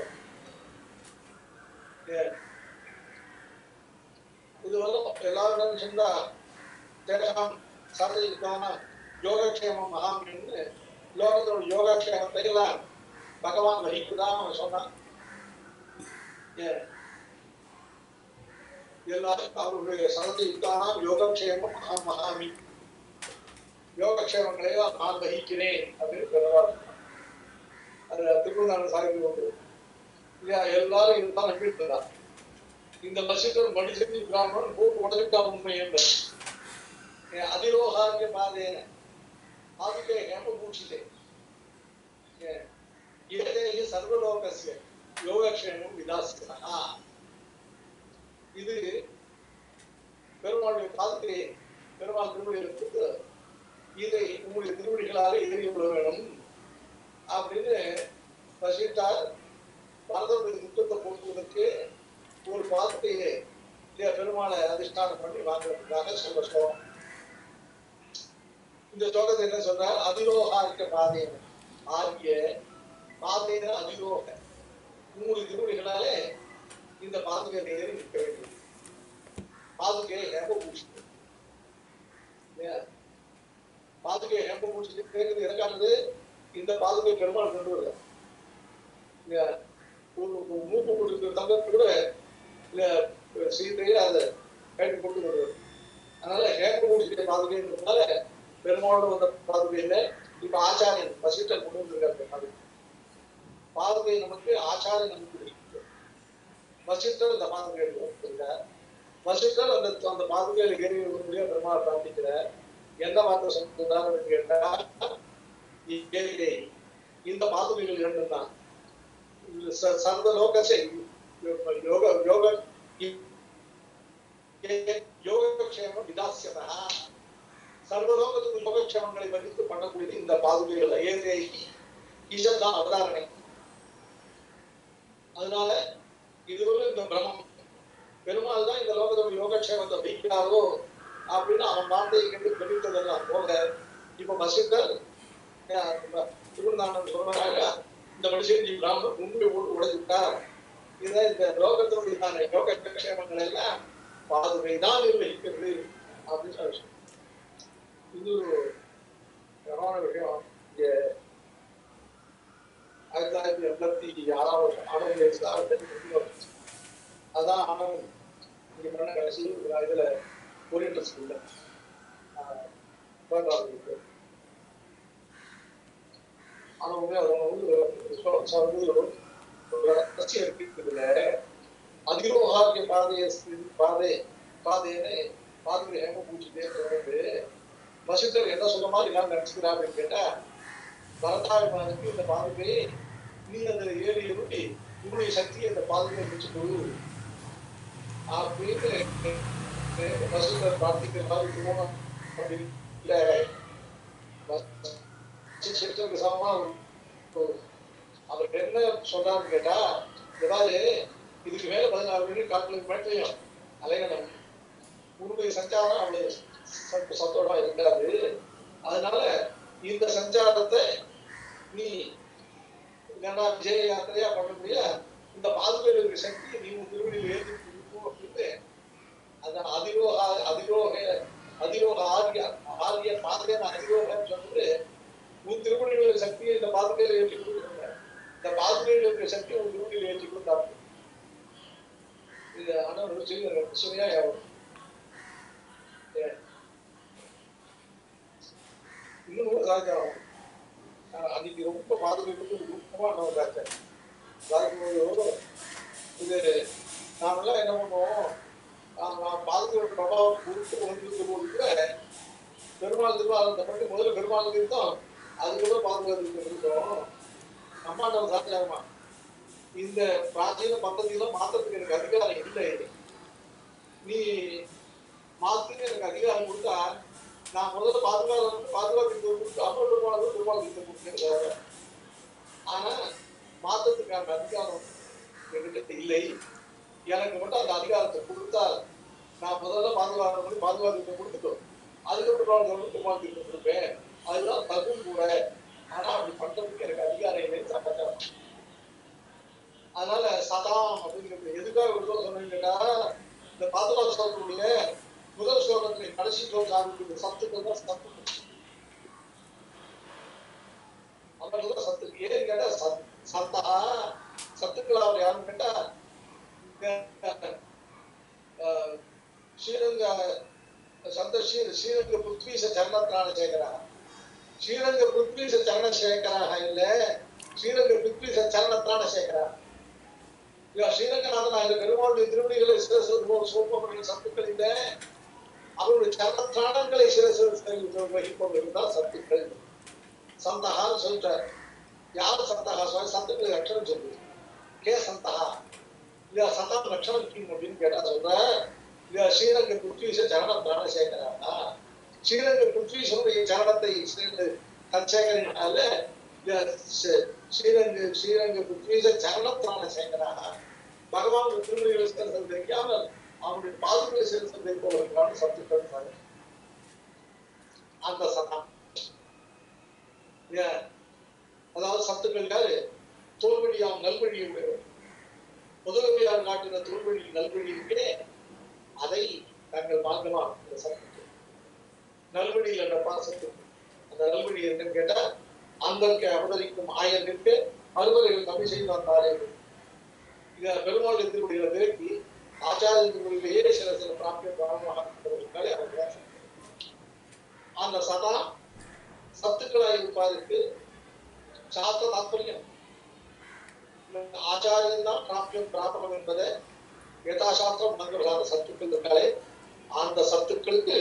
S1: இதுவரை எல்லாரும் சென்றா தேசம் சாதிக்கான யோகக்ஷேமம் மகாமின்னு லோகத்தோட யோகக்ஷேமத்தை எல்லாம் பகவான் வகிக்குதான் அவன் சொன்னான் எல்லாரும் அவருடைய சரதிக்கான யோகக்ஷேமம் அகம் மகாமி யோகக்ஷேமங்களை எல்லாம் நான் வகிக்கிறேன் அப்படின்னு பெறுவார் அது திருப்பூர் சாகித்யம் உண்டு இல்லையா எல்லாரும் இதுதான் நம்பிட்டு இருந்தார் இந்த வசிக்கர் மனுஷனி பிராமணன் போட்டு உடலுக்கான உண்மை என்ற அதிரோகாரிய பாதேன ஆதிக்கே ஹேம பூஷிதே ஏதேகி சர்வலோகசிய யோகக்ஷேமம் விதாசிதா இது பெருமாளுடைய பாதத்தை பெருமாள் திருமணிகளுக்கு இதை உங்களுடைய திருமணிகளாக எதிரி விட வேணும் அப்படின்னு வசித்தார் பரதனுடைய துக்கத்தை போக்குவதற்கு ஒரு பாதத்தையே பெருமாளை அதிஷ்டானம் பண்ணி வாங்குறதுக்காக சொல்ற ஸ்லோகம் இந்த ஸ்லோகத்தை என்ன சொன்னார் அதிரோகாரிக்க பாதையன் ஆகிய பாதையின அதிரோக மூணு திருவடிகளாலே இந்த பாதுகை ஏறி நிற்க வேண்டும் பாதுகை ஹேம்ப பூஷித்து பாதுகை ஹேம்ப பூஷித்து கேட்குறது எனக்கானது இந்த பாதுகை பெருமாள் கொண்டு வருது மூப்பு கொடுக்கிற தங்கத்து கூட இல்ல சீதையை அதை கைட்டு கொண்டு வருவது அதனால ஹேமபூஷிய பாதுகைன்றதுனால பெருமாளோட வந்த பாதுகையில இப்ப ஆச்சாரியன் வசிஷ்டர் கொண்டு வந்திருக்காரு பாதுகை பாதுகை நமக்கு ஆச்சாரியன் நமக்கு இருக்கு. வசிஷ்டர் இந்த பாதுகை எடுத்திருக்கார் வசிஷ்டர் அந்த அந்த பாதுகையில ஏறி முடிய பெருமாளை பிரார்த்திக்கிறார் எந்த வார்த்தை சொல்றாருன்னு கேட்டா ஏழை இந்த பாதுகைகள் இரண்டும் தான் ச- சர்வ லோகசை யோக யோக யோகக்ஷேமம் விதாசியதா சர்வலோகத்துக்கு யோகக்ஷேமங்களை வகித்து பண்ணக்கூடியது இந்த பாதுகைகள் ஏழை ஈசன் தான் அவதாரணை அதனால இதுவரை இந்த பிரம்மம் பெருமாள் தான் இந்த லோகத்தோட யோகக்ஷேமத்தை வைக்கிறாரோ அப்படின்னு அவன் வார்த்தையை கேட்டு கணித்ததெல்லாம் போக இப்ப வசித்தர் திருநானன் சொல்றாங்க இந்த மனுஷன் நீ பிராமணன் உண்மை போட்டு உடைச்சுட்டார் இதுதான் இந்த லோகத்தினுடைய யோக க்ஷேமங்கள் எல்லாம் பாதுகை தான் நிர்வகிக்கிறது அப்படின்னு சொல்லி சொல்றாங்க. இது ஒரு பிரதான விஷயம் இங்க ஆயிரத்தி தொள்ளாயிரத்தி எண்பத்தி ஆறாம் வருஷம் ஆனந்த் வயசுல ஆரம்பிச்சு அதான் ஆனந்த் இங்க பண்ண கடைசி இதுல ஓரியன்டல் ஸ்கூல்ல ஆனவங்க அவங்க வந்து சொ- சொ- ஒரு ரகசியம் இருக்கு இதுல அதிரோகாரிய பாதையை ஸ்தி- பாதை பாதைன்னு பாதையை ஹேம பூச்சிட்டே தொடர்ந்து வசித்தர் என்ன சொல்ல மாதிரி நான் நினைச்சுக்கிறார் அப்படின்னு கேட்டா பரதாபிமானுக்கு இந்த பாதுகை நீ அந்த ஏழு இருட்டி உன்னுடைய சக்தியை இந்த பாதுகை வச்சு கொடு அப்படின்னு வசித்தர் பிரார்த்திக்கிற மாதிரி தோணும் அப்படி இல்லை சிஸ்டருக்கு சமமா ஒரு- அவர் என்ன சொல்றாருன்னு கேட்டா ஏதாவது இதுக்கு மேல பதினாறு மணி காட்டுக்கு மேட்டையும் அலையணும் உன்னுடைய சஞ்சாரம் அவ்வளவு சத்து சத்தோடமா இருக்காது அதனால இந்த சஞ்சாரத்தை நீ என்னடா விஜய யாத்திரையா பண்ணக்கூடிய இந்த பாதுகாப்பு இருக்கிற சக்தியை நீ உன் திருவடியில் ஏற்றி கொடுக்கும் அப்படின்னு அதான் அதிரோக அதிரோக அதிரோக ஆரிய ஆரிய பாதையான அதிரோகன்னு சொன்னது உன் திருவடியில் இருக்கிற சக்தியை இந்த பாதுகையில் ஏற்றி கொடுக்குறாங்க இந்த பாதுகையில் இருக்கிற சக்தியை உன் திருவடியில் ஏற்றி கொடுத்தாங்க இது ஆனா ஒரு சின்ன சுமையா ஞாபகம். ஏன்? இன்னும் ஒரு ராஜாவும் அன்னைக்கு ரொம்ப பாதுகாப்பு நுட்பமான ஒரு ராஜா ராஜபோது இது நாமெல்லாம் என்ன பண்ணுவோம் நான் நான் பாதுகாப்பு பிரபாவம் குறித்து கொண்டிருக்கும் போது கூட பெருமாள் திருவாள் அந்த மட்டும் முதல்ல பெருமாள் இருந்தோம் அதுக்கப்புறம் பாதுகாப்பு இருந்தோம் அம்மா நம்ம சாத்தியாமா இந்த பிராச்சீன பద్ధதியெல்லாம் மாத்துறதுக்கு எனக்கு அதிகாரம் இல்லை நீ மாத்துக்கு எனக்கு அதிகாரம் கொடுத்தா நான் முதல்ல பாதுகாப்பு பாதுகாப்பு கொடுத்து அப்புறம் பெருமாள் பெருமாள் கொடுத்து ஆனா மாத்தத்துக்கான அதிகாரம் என்கிட்ட இல்லை எனக்கு மட்டும் அந்த அதிகாரத்தை கொடுத்தால் நான் முதல்ல பாதுகாப்பு பண்ணி பாதுகாப்பு கொடுத்துட்டோம் அதுக்கப்புறம் நான் பெருமாள் திரும்ப கொடுப்பேன் அதுதான் தகும் கூட ஆனா அப்படி பண்றதுக்கு எனக்கு அதிகாரம் இல்லைன்னு சமாச்சாரம் அதனால சதாம் அப்படிங்கிறது எதுக்காக விடுதல் சொன்னீங்கன்னா இந்த பாதுகாப்பு ஸ்லோகத்துடைய முதல் ஸ்லோகத்துல கடைசி ஸ்லோகம் ஆரம்பிக்கிற சத்துக்கள் தான் சத்து அவர்கள் சத்து ஏன்னு கேட்டா சத் சத்தா சத்துக்கள் அவர் யாருன்னு கேட்டா இந்த, அஹ், ஸ்ரீரங்க சந்த ஸ்ரீ ஸ்ரீரங்க புத்வீச சரணத்ராணசேகரா ஸ்ரீரங்க புத்வீச சரணசேகராக இல்ல ஸ்ரீரங்க புத்வீச சரணத்ராணசேகரா இல்ல ஸ்ரீரங்கநாதன் ஆகிய பெருமாளுடைய திருவடிகளை சிரசு சோப்பவர்கள் சத்துக்கள் இல்லை அவருடைய சரணத்ராணங்களை சிரசு வகிப்பவர்கள் தான் சத்துக்கள் சந்தகான்னு சொல்லிட்டார் யார் சந்தகா சொல்ல சத்துக்கள் லட்சணம் சொல்லுது கே சந்தகா இல்ல சந்தம் லட்சணம் கீழ் அப்படின்னு கேட்டா சொல்ற இல்ல ஸ்ரீரங்க புத்வீச சரண பிராணசேகரா ஸ்ரீரங்க புத்வீசனுடைய சரணத்தை ஸ்ரீரங்க தற்சேகரினால இல்ல ஸ்ரீ- ஸ்ரீரங்க ஸ்ரீரங்க புத்வீச சரண பிராணசேகரா பகவான் திருமணிகளை சிறந்தது தெரியாமல் அவனுடைய பாதுகளை சிறந்தது தெரிப்பவர்களான சத்துக்கள் தான். அந்த சதம் ஏன்? அதாவது சத்துக்கள் யாரு தோல்வழியாம் நல்வழியும் முதல்வழியார் காட்டின தோல்வழி நல்வழியுமே அதை நாங்கள் வாங்கலாம் இந்த சத்துக்கு நல்வழியில் என்ற பாசத்துக்கு அந்த நல்வழி என்னன்னு கேட்டா அந்தற்கு அவதரிக்கும் ஆயர்களுக்கு அறுவரைகள் தமிழ் செய்து வந்தாரே இத பெருமாள் திருவடிகளை விலக்கி ஆச்சாரிய திருவடியிலேயே சில சில பிராப்திய பிராமணமாக இருக்கிறவர்களுக்காக அவர் பேச இருக்கு சாஸ்திர தாத்பரியம் ஆச்சாரியன் தான் பிராப்தியம் பிராபகம் என்பதை யதாசாஸ்திரம் மந்திரசாத சத்துக்கள் இருக்காலே அந்த சத்துக்களுக்கு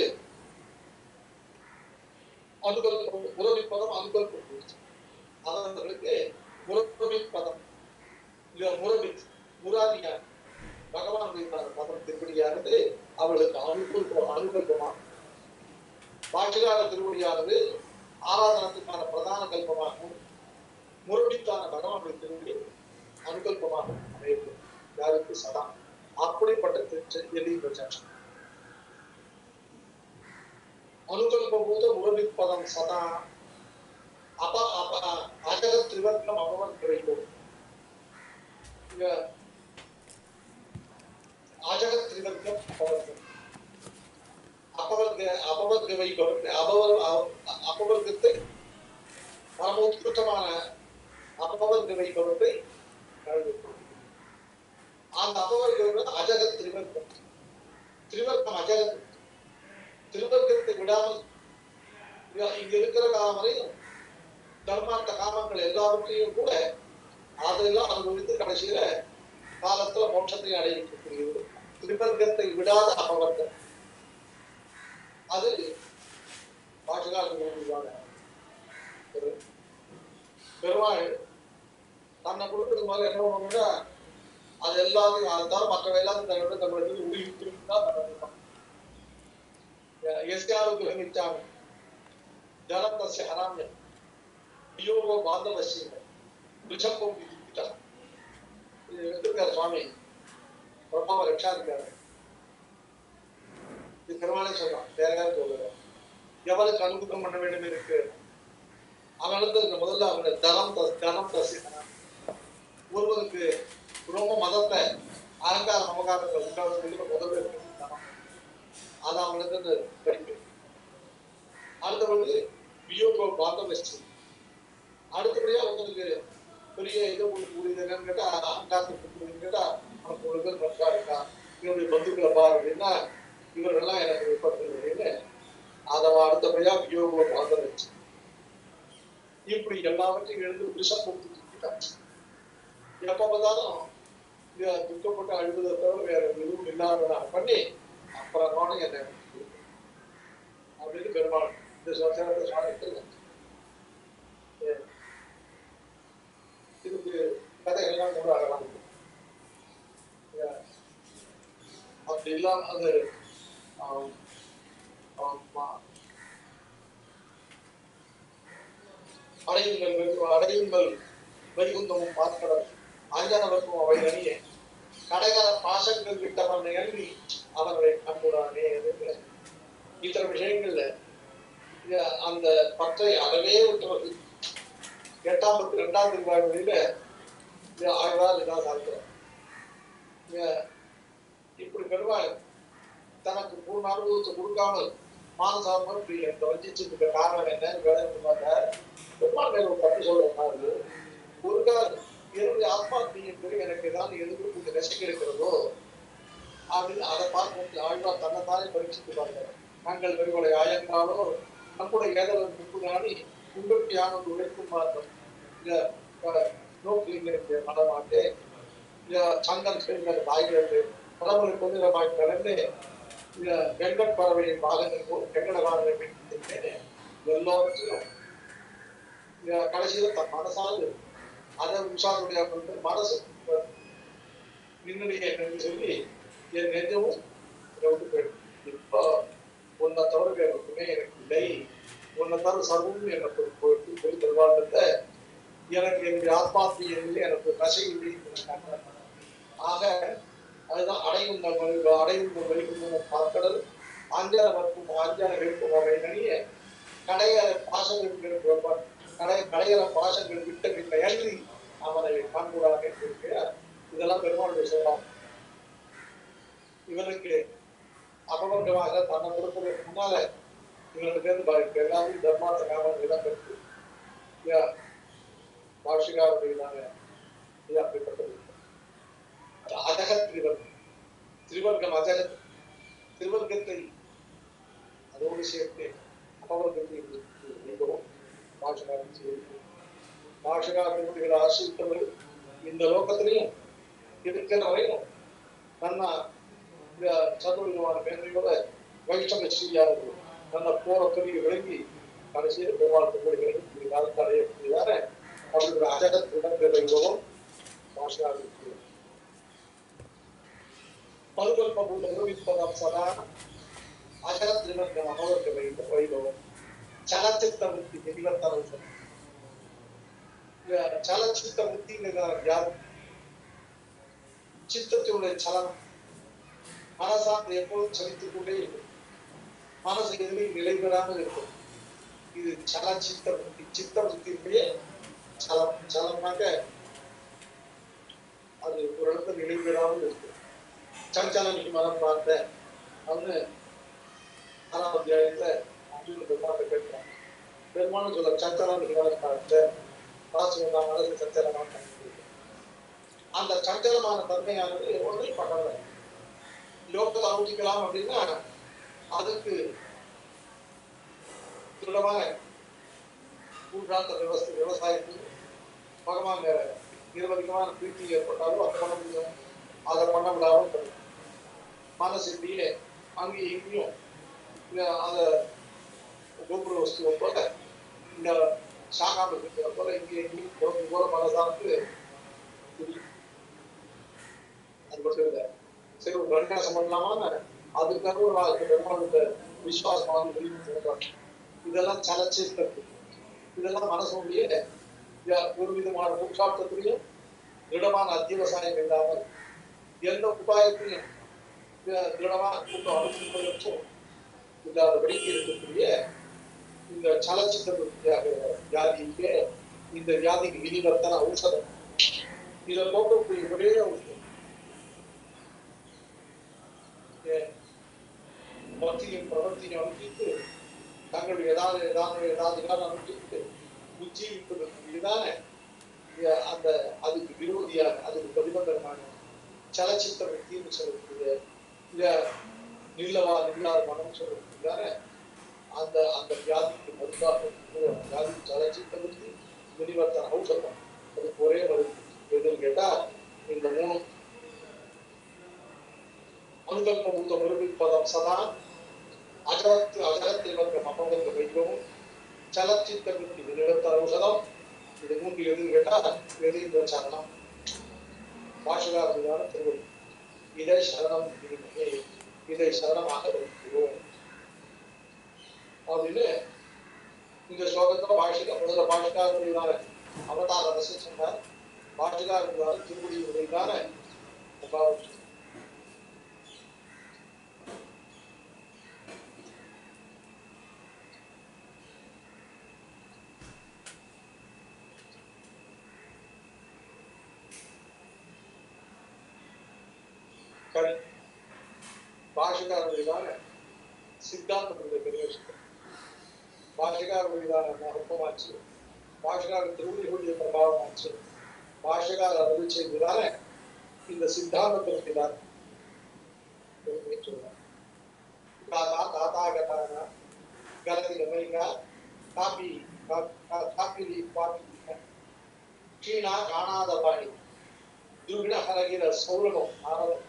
S1: அனுகல்பம் உறவி பதம் அனுகல்பம் போயிடுச்சு அவர்களுக்கு முரபி பதம் இல்ல முரபி முராதியா பகவான் வைத்தார் பதம் திருப்படியானது அவர்களுக்கு அனுகல்பம் அனுகல்பமாக பாட்டுகார திருவடியானது ஆராதனத்துக்கான பிரதான கல்பமாகவும் முரபித்தான பகவானுடைய திருவடி அனுகல்பமாக அமையும் யாருக்கு சதா அப்படிப்பட்ட திருச்ச எளிய பிரச்சாரம் அனுகல்பபூத முரபி பதம் சதா அப அப அஜக திரிவர்க்கம் அவமன் கிடைக்கும் இங்க அஜக திரிவர்க்கம் அவர்க்கம் அபவர்க்க அபவர்க்க வைபவத்தை அபவர் அபவர்க்கத்தை பரமோத்கிருத்தமான அபவர்க்க வைபவத்தை அந்த அபவர்க்கம் அஜக திரிவர்க்கம் திரிவர்க்கம் அஜகத் திருவர்க்கத்தை விடாமல் இங்க- இங்க இருக்கிற காலம் வரையும் தர்மார்த்த காமங்கள் எல்லாவற்றையும் கூட அதெல்லாம் அனுபவித்து கடைசியில காலத்துல மோட்சத்தை அடையக்கூடியது திருவர்க்கத்தை விடாத அபவர்க்கம் அது பாட்டுகாரர்களான ஒரு பெருமாள் தன்னை கொடுக்கறது மாதிரி என்ன பண்ணுவோம்னா அது எல்லாத்தையும் அதை தவிர மற்ற எல்லாத்தையும் தன்னோட நம்மளுக்கு உருகி திரும்பி தான் நடந்துப்பான் यस्यारोग्य गमिच्छामि जलं तस्य हराम्य योगो बान्धवस्य वृक्षको विदितः இது எடுத்திருக்காரு சுவாமி பிரம்மாவை ரட்சாதிக்காரு இது பெருமானே சொல்றான் வேற யாரும் சொல்லல எவனுக்கு அனுகிரகம் பண்ண வேண்டும் இருக்கு அவனுக்கு முதல்ல அவனை தனம் தஸ் தனம் தசி ஒருவனுக்கு ரொம்ப மதத்தை அலங்கார நமகாரத்தை உண்டாவது முதல்ல இருக்கு தனம் அது அவங்களுக்கு அந்த படிப்பு அடுத்தபடி வியோகோ பாந்தவஸ்டி அடுத்தபடியா உங்களுக்கு பெரிய இது உங்களுக்கு முடியுது என்னன்னு கேட்டா அங்காத்து முடியுதுன்னு கேட்டா உனக்கு ஒரு பேர் பக்கா இருக்கா இவருடைய பந்துக்களை பாரு அப்படின்னா இவரெல்லாம் எனக்கு விருப்பத்தில் அப்படின்னு அதை அடுத்தபடியா வியோகோ பாந்தவஸ்டி இப்படி எல்லாவற்றையும் எழுந்து விஷம் கொடுத்துட்டாங்க எப்ப பார்த்தாலும் இது துக்கப்பட்டு அழுவதை தவிர வேற எதுவும் இல்லாததாக பண்ணி அப்புறமான என்னை அப்படின்னு பெருமாள் இந்த சோதனை சுவாமி இதுக்கு கதைகள்லாம் கூட அழகாக அப்படி இல்லாம அது ஆம், ஆமா. அடையுங்கள் வெகு- அடையுங்கள் வைகுந்தமும் பார்க்கடல் அஞ்சனவர்க்கும் அவை அணியே கடைகால பாசங்கள் விட்டவன் எண்ணி அவர்களை கண்டுடானே என்று இத்தனை விஷயங்கள்ல இது அந்த பற்றை அறவே விட்டவர்கள் எட்டாம் பத்து இரண்டாம் திருவாழ்வில இது ஆழ்வார் இதான் சாதிக்கிறார் இது இப்படி பெருமாள் தனக்கு பூர்ண அனுபவத்தை கொடுக்காமல் மானசாமம் இப்படி இந்த வஞ்சிச்சுட்டு இருக்க காரணம் என்னன்னு வேலை பார்த்தா பெருமாள் மேல ஒரு தப்பு சொல்றாரு ஒரு கால் என்னுடைய ஆத்மா தீயத்தில் எனக்கு ஏதாவது எதுக்கு கொஞ்சம் ரசிக்க இருக்கிறதோ அப்படின்னு அதை பார்க்கும் ஆழ்வார் தன்னைத்தானே பரீட்சித்து பார்க்கிறார் நாங்கள் வெறுவலை ஆயங்காலோ நம்முடைய ஏதவன் முன்புதானி உங்களுக்கான ஒரு உழைக்கும் மாற்றம் இந்த நோக்கிலிங்க மனமாட்டே இந்த சங்கம் சேர்ந்த தாய்கிறது கடவுளை கொண்டிரமாய் கலந்து இந்த வெங்கட் பறவையின் பாகங்கள் போல் வெங்கட பாகங்களை எல்லாவற்றையும் இந்த கடைசியில தன் மனசாது அதை உஷாருடைய வந்து மனசு நின்னுடைய என்று சொல்லி என் நெஞ்சமும் இதை விட்டு போயிடும் இப்போ உன்னை தவிர வேற ஒன்றுமே எனக்கு இல்லை உன்னை தவிர சர்வமும் எனக்கு போயிட்டு போய் தருவாண்டத்தை எனக்கு என்னுடைய ஆத்மாத்தி என்று எனக்கு நசை இல்லை என்று நான் கண்டேன். ஆக அதுதான் அடையும் நம்ம அடையும் வைக்கும் பார்க்கடல் அஞ்சல வர்க்கும் அஞ்சல வைக்கும் அவை நனிய கடைய பாசங்கள் கடை கடையிற பாசங்கள் விட்ட பின்ன எழுதி அவனை காண்புறாங்க இருக்கிறார் இதெல்லாம் பெருமாளுடைய சொல்லலாம் இவனுக்கு அபகண்டமாக தன்னை கொடுப்பதற்கு முன்னால இவனுக்கு இருந்து பாதிப்பு எல்லாமே தர்மார்த்த காரணம் இடம் பெற்று பாஷிகாரர்களாக இது அப்படிப்பட்டது அஜக திரிவர்க்கம் திரிவர்க்கம் அஜகத் திருவர்க்கத்தை அதோடு சேர்த்து அபவர்க்கத்தை நீக்கவும் பாஷகாரம் செய்து பாஷகாரனுடைய ஆசிரியர்கள் இந்த லோகத்திலையும் இருக்கிற வரையும் ನನ್ನ இந்த சதுர்விதமான மேன்மையோட வைஷ்ணவ ஸ்ரீயானது ನನ್ನ போற துணியை விளங்கி கடைசியில் பெருமாள் திருமணிகளை இந்த காலத்தில் அடையக்கூடியதான அவர்களுடைய அஜகத் இடம்பெற வைபவம் பாஷகாருக்கு பருவல்பமுள்ள நிரூபிப்பதாம் சதா அஜகத் நிபந்தம் அமர்க்க வைத்த வைபவம் ಚಲಚಿತ್ರ ವೃತ್ತಿ ನಿವರ್ತನ ಚಲಚಿತ್ರ ವೃತ್ತಿங்கிறத யார் சித்தத்தினுடைய சலனம் மனசார்ந்து எப்போதும் சலித்துக் கொண்டே இருக்கும் மனசு எதுலையும் நிலை பெறாமல் இருக்கும் இது சலச்சித்த வృత్తి சித்த வృత్తిயுடைய சலம் சலம்னாக்க அது ஒரு இடத்துல நிலை பெறாமல் இருக்கும் சஞ்சலனிக்கு மனம் பார்த்த அவனு ஆறாம் அத்தியாயத்துல அர்ஜுன பெருமாட்ட கேட்கிறான் பெருமானும் சொல்ல சஞ்சலனிக்கு மனம் பார்த்த வாசுவதா மனசு சஞ்சலமாக அந்த சஞ்சலமான தன்மையானது ஒன்றையும் பண்ணல லோகத்தை அனுப்பிக்கலாம் அப்படின்னா அதுக்கு திருடமாக கூட்டாந்த விவசாய விவசாயத்துக்கு பகவான் மேல நிர்வகிக்கமான பிரீத்தி ஏற்பட்டாலும் அதை பண்ண முடியும் அதை பண்ண விடாமல் தடுக்கும். மனசு இப்படியே அங்கேயும் இங்கேயும் இந்த அந்த கோபுர வஸ்துவை போல இந்த சாகாம இருக்கிற போல இங்கே இங்கேயும் குழம்பு போல மனசார்ந்து அது மட்டும் இல்லை சரி ஒரு பிரகாசம் பண்ணலாமா அதுக்காக ஒரு வாழ்க்கை பெருமாளுக்கு விசுவாசமான வெளியே சொல்றாங்க இதெல்லாம் சலச்சிருக்கிறது இதெல்லாம் மனசுடைய யா- ஒரு விதமான புருஷார்த்தத்திலையும் திடமான அத்தியவசாயம் இல்லாமல் எந்த உபாயத்தையும் தி- திடமா கொண்டு அனுப்புவதற்கும் இல்லாதபடிக்கு இருக்கக்கூடிய இந்த சலச்சித்திரத்தியாக வியாதிக்கு இந்த வியாதிக்கு விதிவர்த்தன ஔஷதம் இதை போக்கக்கூடிய ஒரே ஔஷதம் ஏ- பக்தியும் பிரவர்த்தியும் அனுப்பித்து தங்களுடைய ஏதாவது ஏதாவது ஏதாவது காலம் அனுப்பித்து உஜ்ஜீவிப்பதற்கு இதுதானே இ- அந்த அதுக்கு விரோதியான அதுக்கு பிரதிபந்தமான சலச்சித்த வృత్తిன்னு சொல்லக்கூடிய இல்ல நில்லவா நில்லாத மனம் சொல்லக்கூடியதான அந்த அந்த வியாதிக்கு மருந்தாக இருக்கிற வியாதி சலச்சித்த வృత్తి விரிவர்த்தன ஔஷதம் அதுக்கு ஒரே மருந்து எதுன்னு கேட்டா இந்த மூணு அனுகல்பூத நிரூபிப்பதம் சதா அஜரத் அஜரத்திற்கு மப்பதற்கு வைக்கவும் சலச்சித்தற்கு நிறுத்த ஔஷதம் இது மூன்று எது கேட்டா எது இந்த சரணம் பாஷகாரதியான திருவள்ளி இதை சரணம் இனிமே இதை சரணமாக வைக்கிறோம் அப்படின்னு இந்த ஸ்லோகத்துல பாஷிக முதல்ல பாஷகாரதியான அவதார ரசி சொன்னார் பாஷகாரதியான திருவள்ளி உடையதான உபாவம் சரி பாஷகாரர்களான சித்தாந்தத்துடைய பெரிய விஷயம் பாஷகாரர்களான மகத்துவமாச்சு பாஷகார திருவிழிகளுடைய பிரபாவமாச்சு பாஷகார அருள் செய்ததான இந்த சித்தாந்தத்திற்கு தான் பெருமையை சொல்றார் தாத்தா தாத்தா கட்டானா கலதி கமரிகா காப்பி காப்பி பாப்பி சீனா காணாத பாணி துர்கிண ஹரகிர சௌரகம் ஆரதம்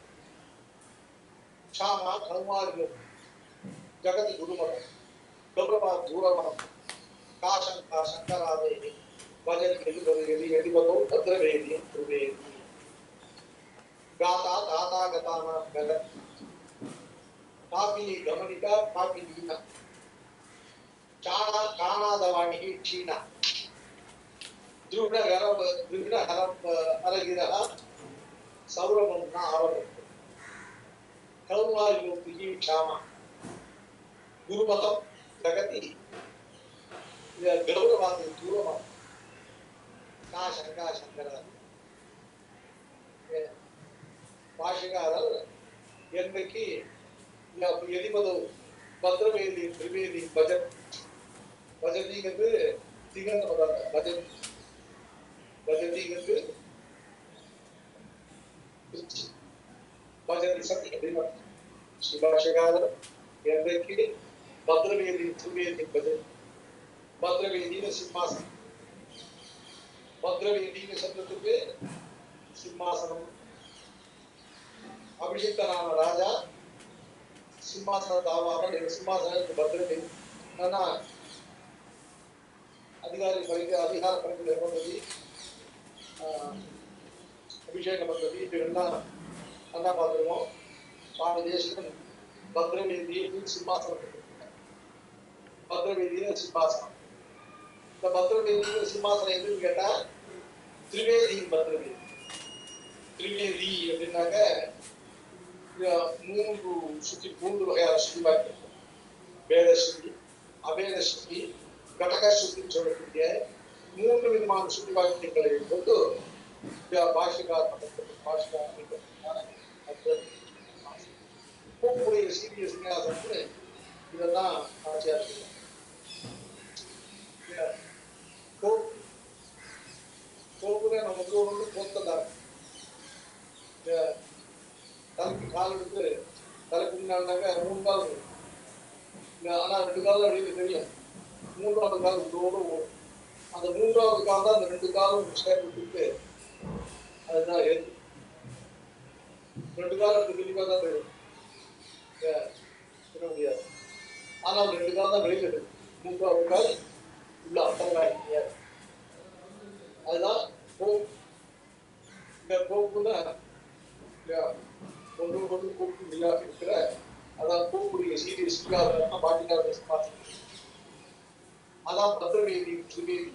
S1: ಕ್ಷಾಮ ಕರ್ಮಾರ್ಯ ಜಗತಿ ಗುರುಮತ ಗೌರವ ದೂರವನ ಕಾಶಂಕ ಶಂಕರಾದೇವಿ ಭಜನ್ ಎಲ್ಲಿ ಎಲ್ಲಿಬತೋ ಭದ್ರವೇದಿ ಧ್ರುವೇದಿ ಗಾತ ತಾತಾಗತಾನ ಗಲ ಕಾಪಿನಿ ಗಮನಿಕ ಕಾಪಿನೀನ ಚಾಣ ಕಾಣಾದವಾಣಿ ಕ್ಷೀಣ ದೃಢ ಗರಬ ದೃಢ ಹರಬ ಹರಗಿರ ಸೌರಮನ್ನ ಆವರಣ கருணாயோகியை க்ஷாமா குருமதம் ஜகதி இந்த கௌரவாதி தூரமாக கா சங்கா சங்கராதி பாஷகாரர் என்னைக்கு எதிபதோ பத்ரவேதி திரிவேதி பஜன் பஜனிங்கிறது திகந்த பதார்த்த பஜன் பஜனிங்கிறது திருச்சி ಭಜನೆ ಸತ್ಯ ಅಭಿಮತ ಶಿವಾಶಗಾರ ಎಂದಕ್ಕೆ ಭದ್ರವೇದಿ ಸುವೇದಿ ಭಜನೆ பத்ரவேதின சிம்மாசனம் பத்ரவேதின சப்தத்துக்கு சிம்மாசனம் அபிஷிக்தனான ராஜா சிம்மாசனத்தை ஆவாரம் சிம்மாசனத்துக்கு பத்ரவேதி ஆனா அதிகாரி பரிந்து அதிகார பரிந்து பద్ధதி அபிஷேக பద్ధதி இதெல்லாம் நல்லா பார்த்துருவோம் சுவாமி தேசிகன் பத்ரவேதியை சிம்மாசனம் பத்ரவேதியில சிம்மாசனம் இந்த பத்ரவேதியில சிம்மாசனம் எதுன்னு கேட்டா திரிவேதியின் பத்ரவேதி திரிவேதி அப்படின்னாக்க இங்க மூன்று சுத்தி மூன்று வகையான சுத்தி வாக்கி வேத சுத்தி அவேத சுத்தி கடக சுத்தின்னு சொல்லக்கூடிய மூன்று விதமான சுத்தி வாக்கியங்களை கொண்டு பாஷிகார் பாஷிகார் பூப்புடைய சீரிய சிங்காசனத்தில் இதெல்லாம் ஆட்சியாக இருக்கு கோப்பு கோப்புல நமக்கு வந்து பொத்ததான் தலைக்கு கால் எடுத்து தலைக்கு முன்னாடினாக்க மூணு கால் இருக்கும் இந்த ஆனால் ரெண்டு கால் அப்படின்னு தெரியும் மூன்றாவது கால் இதோடு ஓடும் அந்த மூன்றாவது கால் தான் அந்த ரெண்டு காலும் சேர்த்து விட்டு அதுதான் ஏற்று ரெண்டு காலம் ரெண்டு தெளிவாக தான் தெரியும் சொல்ல முடியாது ஆனால் ரெண்டு கால் தான் வெளியில் இருக்கு மூன்றாவது கால் உள்ள அர்த்தங்களாக முடியாது அதுதான் போக்கு இந்த போக்குல ஒன்று ஒன்று போக்கு இல்லாம இருக்கிற அதான் போக்குடைய சீரியஸ் இல்லாத பாட்டிக்கார சமாசம் அதான் பத்திரவேதி திரிவேதி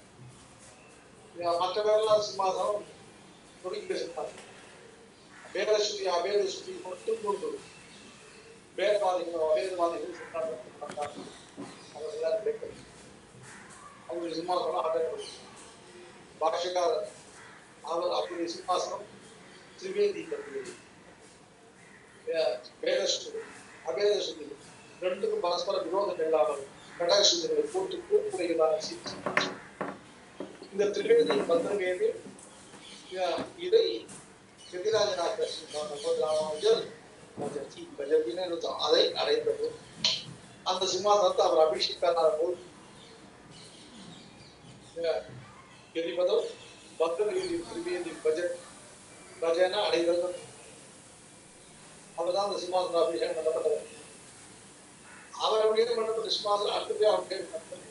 S1: மற்ற பேரெல்லாம் சிம்மாசனம் தொடங்கிய சிம்மாசனம் வேதஸ்ருதி அவேதஸ்ருதி மட்டும் கொண்டு வேதவாதிகள் அவேதவாதிகள் சித்தாந்தம் அவர்கள் கிடைக்கிறது அவருடைய சிம்மாசனம் அடங்கும் பாஷகாரர் அவர் அவருடைய சிம்மாசனம் திரிவேதி கருது வேதஸ்ருதி அவேதஸ்ருதி ரெண்டுக்கும் பரஸ்பர விரோதம் இல்லாமல் கடகசுதிகளை போட்டு கூப்புடையதான சித்தி இந்த திரிவேதி பத்திரவேதி இதை எதிராஜனாக ராமானுஜர் அதை அடைந்தது அந்த சிம்மாசனத்தை அவர் அபிஷேகனார் போது எதிபதம் பக்தர்களின் திரிவேதி பஜன் பஜன அடைதல் அவர் தான் அந்த சிம்மாசன அபிஷேகம் பண்ணப்பட்டவர் அவர் அப்படியே பண்ணப்பட்ட சிம்மாசனம் அடுத்ததே அவர் பேர்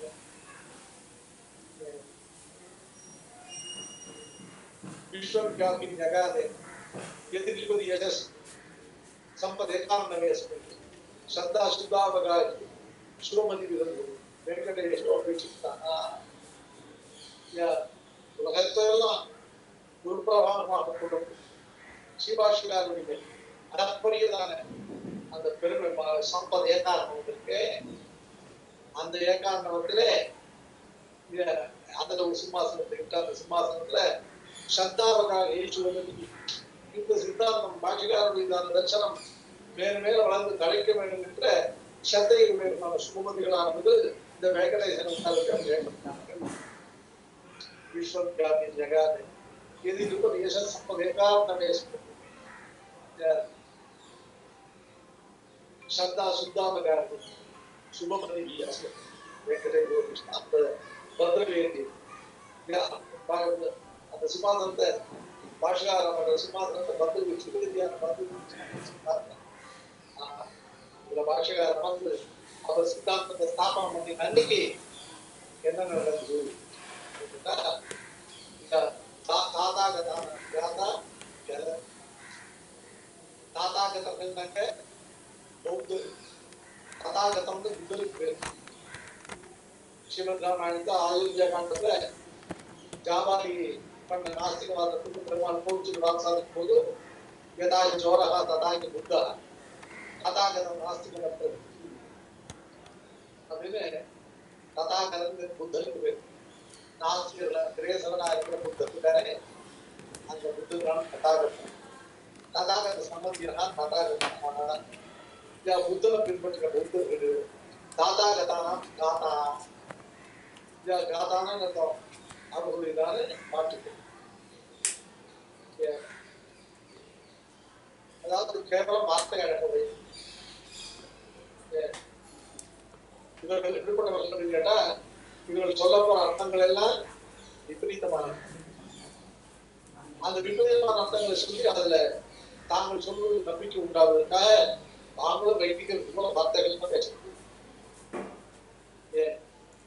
S1: विश्वव्यापी जगह दे यदि विपद यशस संपद एकांत नवेश श्रद्धा शुद्धावगाय श्रोमति विदंबु वेंकटेश अपेक्षिता या உலகத்தெல்லாம் துர்பிரவாகமாக கொண்டும் சிவாசிகாருடைய அடற்பரியதான அந்த பெருமை சம்பத் ஏகாரணம் இருக்கு அந்த ஏகாரணத்திலே அதுல ஒரு சிம்மாசனத்தை விட்டு அந்த சிம்மாசனத்துல சத்தாவகாக ஏற்றுவதற்கு இந்த சித்தாந்தம் பாஷிகாருடைய இந்த தரிசனம் மேலும் மேலும் வளர்ந்து தலைக்க வேண்டும் என்ற சத்தையுடைய சுமதிகளானது இந்த வெங்கடேசன் விஸ்வவியாபி ஜகாது இது இருப்பது யச சம்பத் ஏகாந்தமே சத்தா சுத்தாமகாரது சுபமதி வெங்கடேஷ் அந்த பத்ரவேதி அந்த சிம்மாசனத்தை பாஷகாரமான சிம்மாசனத்தை பத்து சுபதியான பத்து இதுல பாஷகாரன் வந்து அவர் சித்தாந்தத்தை ஸ்தாபனம் பண்ணி அன்னைக்கு என்ன நடந்தது தாதாகதான யாதா தாதாகதம்னாக்க பௌத்த ததாகதம்னு புத்தருக்கு பேர் ஸ்ரீமத் ராமாயணத்தை ஆயுர்ஜ காண்டத்துல ஜாபாலி பண்ண நாஸ்திகவாதத்துக்கு பெருமாள் கோவிச்சுக்கு வாசாதிக்கும் போது யதாய ஜோரகா ததாய புத்தா ததாகதம் நாஸ்திகமற்றது அப்படின்னு ததாகதம் புத்தருக்கு பேர் நாஸ்திகர்ல கிரேசவனா இருக்கிற புத்தத்துக்காரே அந்த புத்தரான ததாகதம் ததாகத சம்பந்தியா ததாகதம் யா புத்தனை பின்பற்றுற புத்தர் தாத்தாகதானாம் காத்தா யா காத்தான அர்த்தம் அவர்களுடையதான மாற்றுக்கள் அதாவது கேவலம் வார்த்தை அழகவை இவர்கள் எப்படிப்பட்டவர்கள் கேட்டா இவர்கள் சொல்ல போற அர்த்தங்கள் எல்லாம் விபரீதமான அந்த விபரீதமான அர்த்தங்களை சொல்லி அதுல தாங்கள் சொல்வது நம்பிக்கை உண்டாவதற்காக தாங்களும் வைதிகள் போல வார்த்தைகள் தான் பேசுறது ஏன்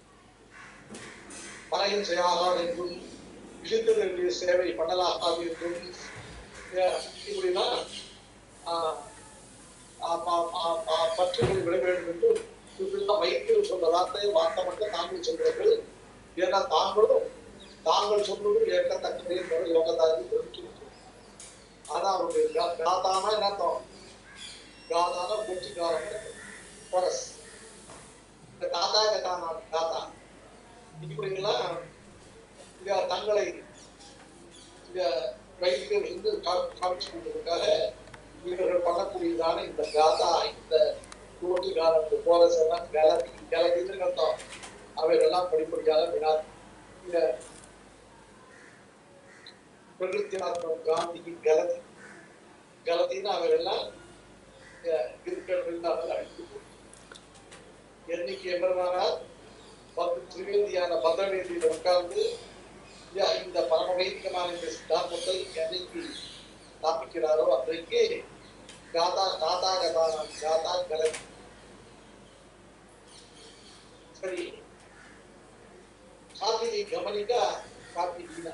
S1: பறையின் செய்யாதான் என்றும் இழுத்து வேண்டிய சேவை பண்ணலாகாது என்றும் ஏன் இப்படின்னா ஆஹ், ஆஹ், ப- ப- ப- பற்றுகள் விட வேண்டும் என்று இப்படிலாம் வைத்தியர் சொல்ற வார்த்தை வார்த்தை மட்டும் தாங்கள் சொல்றார்கள் ஏன்னா தாங்களும் தாங்கள் சொல்றது ஏற்கத்தக்கது என்பது யோகத்தாரி தெரிவிச்சு ஆனா அவருடைய கா- காதானா என்ன அர்த்தம் காதானா பூச்சிக்காரன் பொரஸ் இந்த காதா கதானா காதா இப்படிங்கெல்லாம் இந்த தங்களை இந்த வைத்தியர் வந்து கா- காமிச்சு கொண்டதுக்காக இவர்கள் பண்ணக்கூடியதான இந்த காதா இந்த பூச்சிக்காரன் போரஸ் எல்லாம் கலதி கலதின்னு அர்த்தம் அவைகளெல்லாம் படிப்படியாக வினா இந்த பிரகிருத்தியாத்மம் காந்தி கலதி கலத்தின்னு அவைகளெல்லாம் இருக்கிறது இல்லாமல் அழித்து போகும். என்னைக்கு எம்பெருமானார் பத்து திரிவேதியான பத்ரவேதியில் உட்கார்ந்து யா, இந்த பரம வைதிகமான இந்த சித்தாந்தத்தை என்னைக்கு ஸ்தாபிக்கிறாரோ அன்றைக்கு காதா காதா கதானா காதா கலதி சரி காப்பிலி கவனிக்கா காப்பிலீனா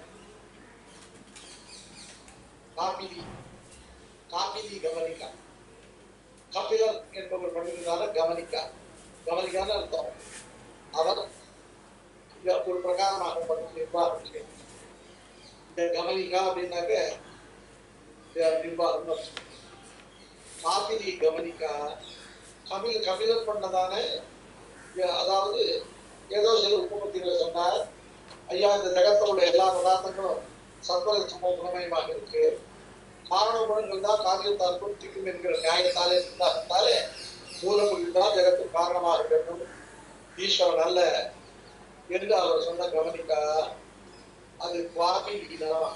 S1: காப்பிலி காப்பிலி கவனிக்கா கபிலர் என்பவர் பண்ணியிருந்தால கவனிக்கா கவனிக்கான்னு அர்த்தம் அவர் இத ஒரு பிரகாரமாக பண்ணி நிர்வாகம் செய்யும். இந்த கவனிக்கா அப்படின்னாக்க இந்த நிர்வாகம் அர்த்தம். காப்பிலி கவனிக்கா கபில் கபிலர் பண்ணதான இ- அதாவது ஏதோ சில உபபத்திகளை சொன்னார் ஐயா இந்த ஜெகத்தில் உள்ள எல்லா பதார்த்தங்களும் சத்வர சம குணமயமாக இருக்கு காரண குணங்கள் தான் காரியத்தால் பொறுத்திக்கும் என்கிற நியாயத்தாலே சித்தாந்தத்தாலே மூலமொழி தான் ஜெகத்துக்கு காரணமாக வேண்டும் ஈஸ்வரன் அல்ல என்று அவர் சொன்ன கவனிக்கா அது குவாபி வீணா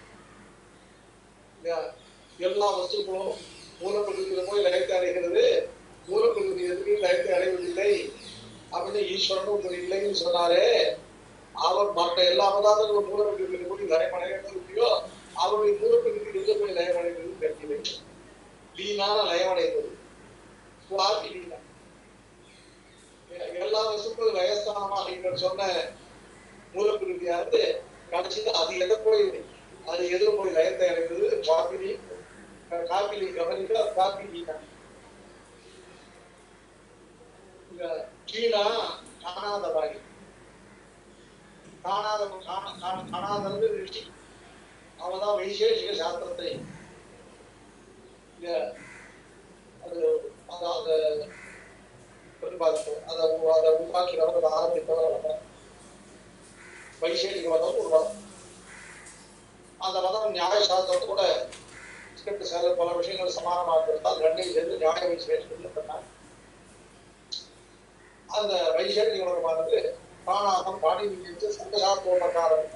S1: எல்லா வஸ்துக்களும் மூலப்பிரகிருதியில போய் லயத்தை அடைகிறது மூலப்பிரகிருதி எதுக்கு லயத்தை அடைவதில்லை அப்படின்னு ஈஸ்வரன் ஒருத்தர் இல்லைன்னு சொன்னாரே அவர் மற்ற எல்லா பதார்த்தங்களும் மூலப்பிரகிருதியில் போய் லயம் அடைகிறது இல்லையோ அவருடைய மூலப்பிரகிருதி எங்க போய் லயம் அடைகிறது தெரியலை லீனான லயம் அடைகிறது குவாபி லீனா எல்லா வஸ்துக்களும் லயஸ்தானமாக இவர் சொன்ன மூலப்பிரகிருதியானது கடைசியில் அது எதை போய் அது எதிர போய் லயத்தை அடைந்தது காப்பிலி காப்பிலி கவனிக்க காப்பிலி இந்த கீழா காணாத பாடி காணாத காண- காண- காணாதது ரிஷி அவதான் வைசேஷிக சாஸ்திரத்தை இந்த அது அது அந்த பிரதிபாதித்தோம் அதை அதை உருவாக்கி வரது ஆரம்பித்தவர் வைசேஷிக மதம் ஒரு மதம் அந்த மதம் நியாய சாஸ்திரத்தை கூட ஸ்கிரிப்ட் சில பல விஷயங்கள் சமானமாக இருந்தால் ரெண்டையும் சேர்ந்து நியாய வைசேஷம் பண்ணார் அந்த வைசேஷிக மதமானது பிராணாதம் பாடி நிகழ்ச்சி சங்கசாத்வோபகாரம்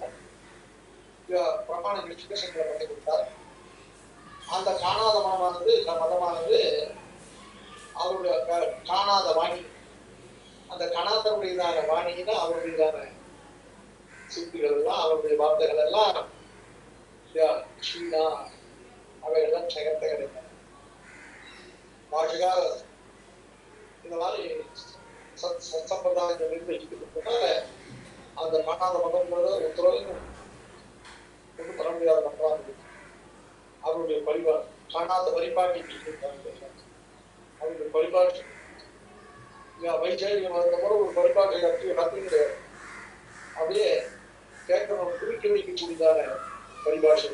S1: பிரமாண நிஷ்கர்ஷங்களை பண்ணி கொடுத்தார் அந்த காணாத மதமானது மதமானது அவருடைய க- காணாத வாணி அந்த கணாதனுடையதான வாணின்னா அவருடையதான சிப்பிகள் எல்லாம் அவருடைய வார்த்தைகள் எல்லாம் யா, சீனா அவையெல்லாம் சகத்தை கிடைக்கும் பாஷகார இந்த மாதிரி சத் சத் சம்பிரதாயங்கள் நிர்வகிக்கிறதுனால அந்த காணாத மதம்ன்றது உத்தரவு ஒன்றும் பண்ண முடியாத மக்களாக இருக்கு அவருடைய பரிபாடு காணாத பரிபாட்டி அவருடைய பரிபாட்டு வைஜாயிக மதத்தை கூட ஒரு பரிபாட்டை கட்டி கத்தி கிடையாது அப்படியே கேட்கணும் குறிக்க வைக்கக்கூடியதான பரிபாஷை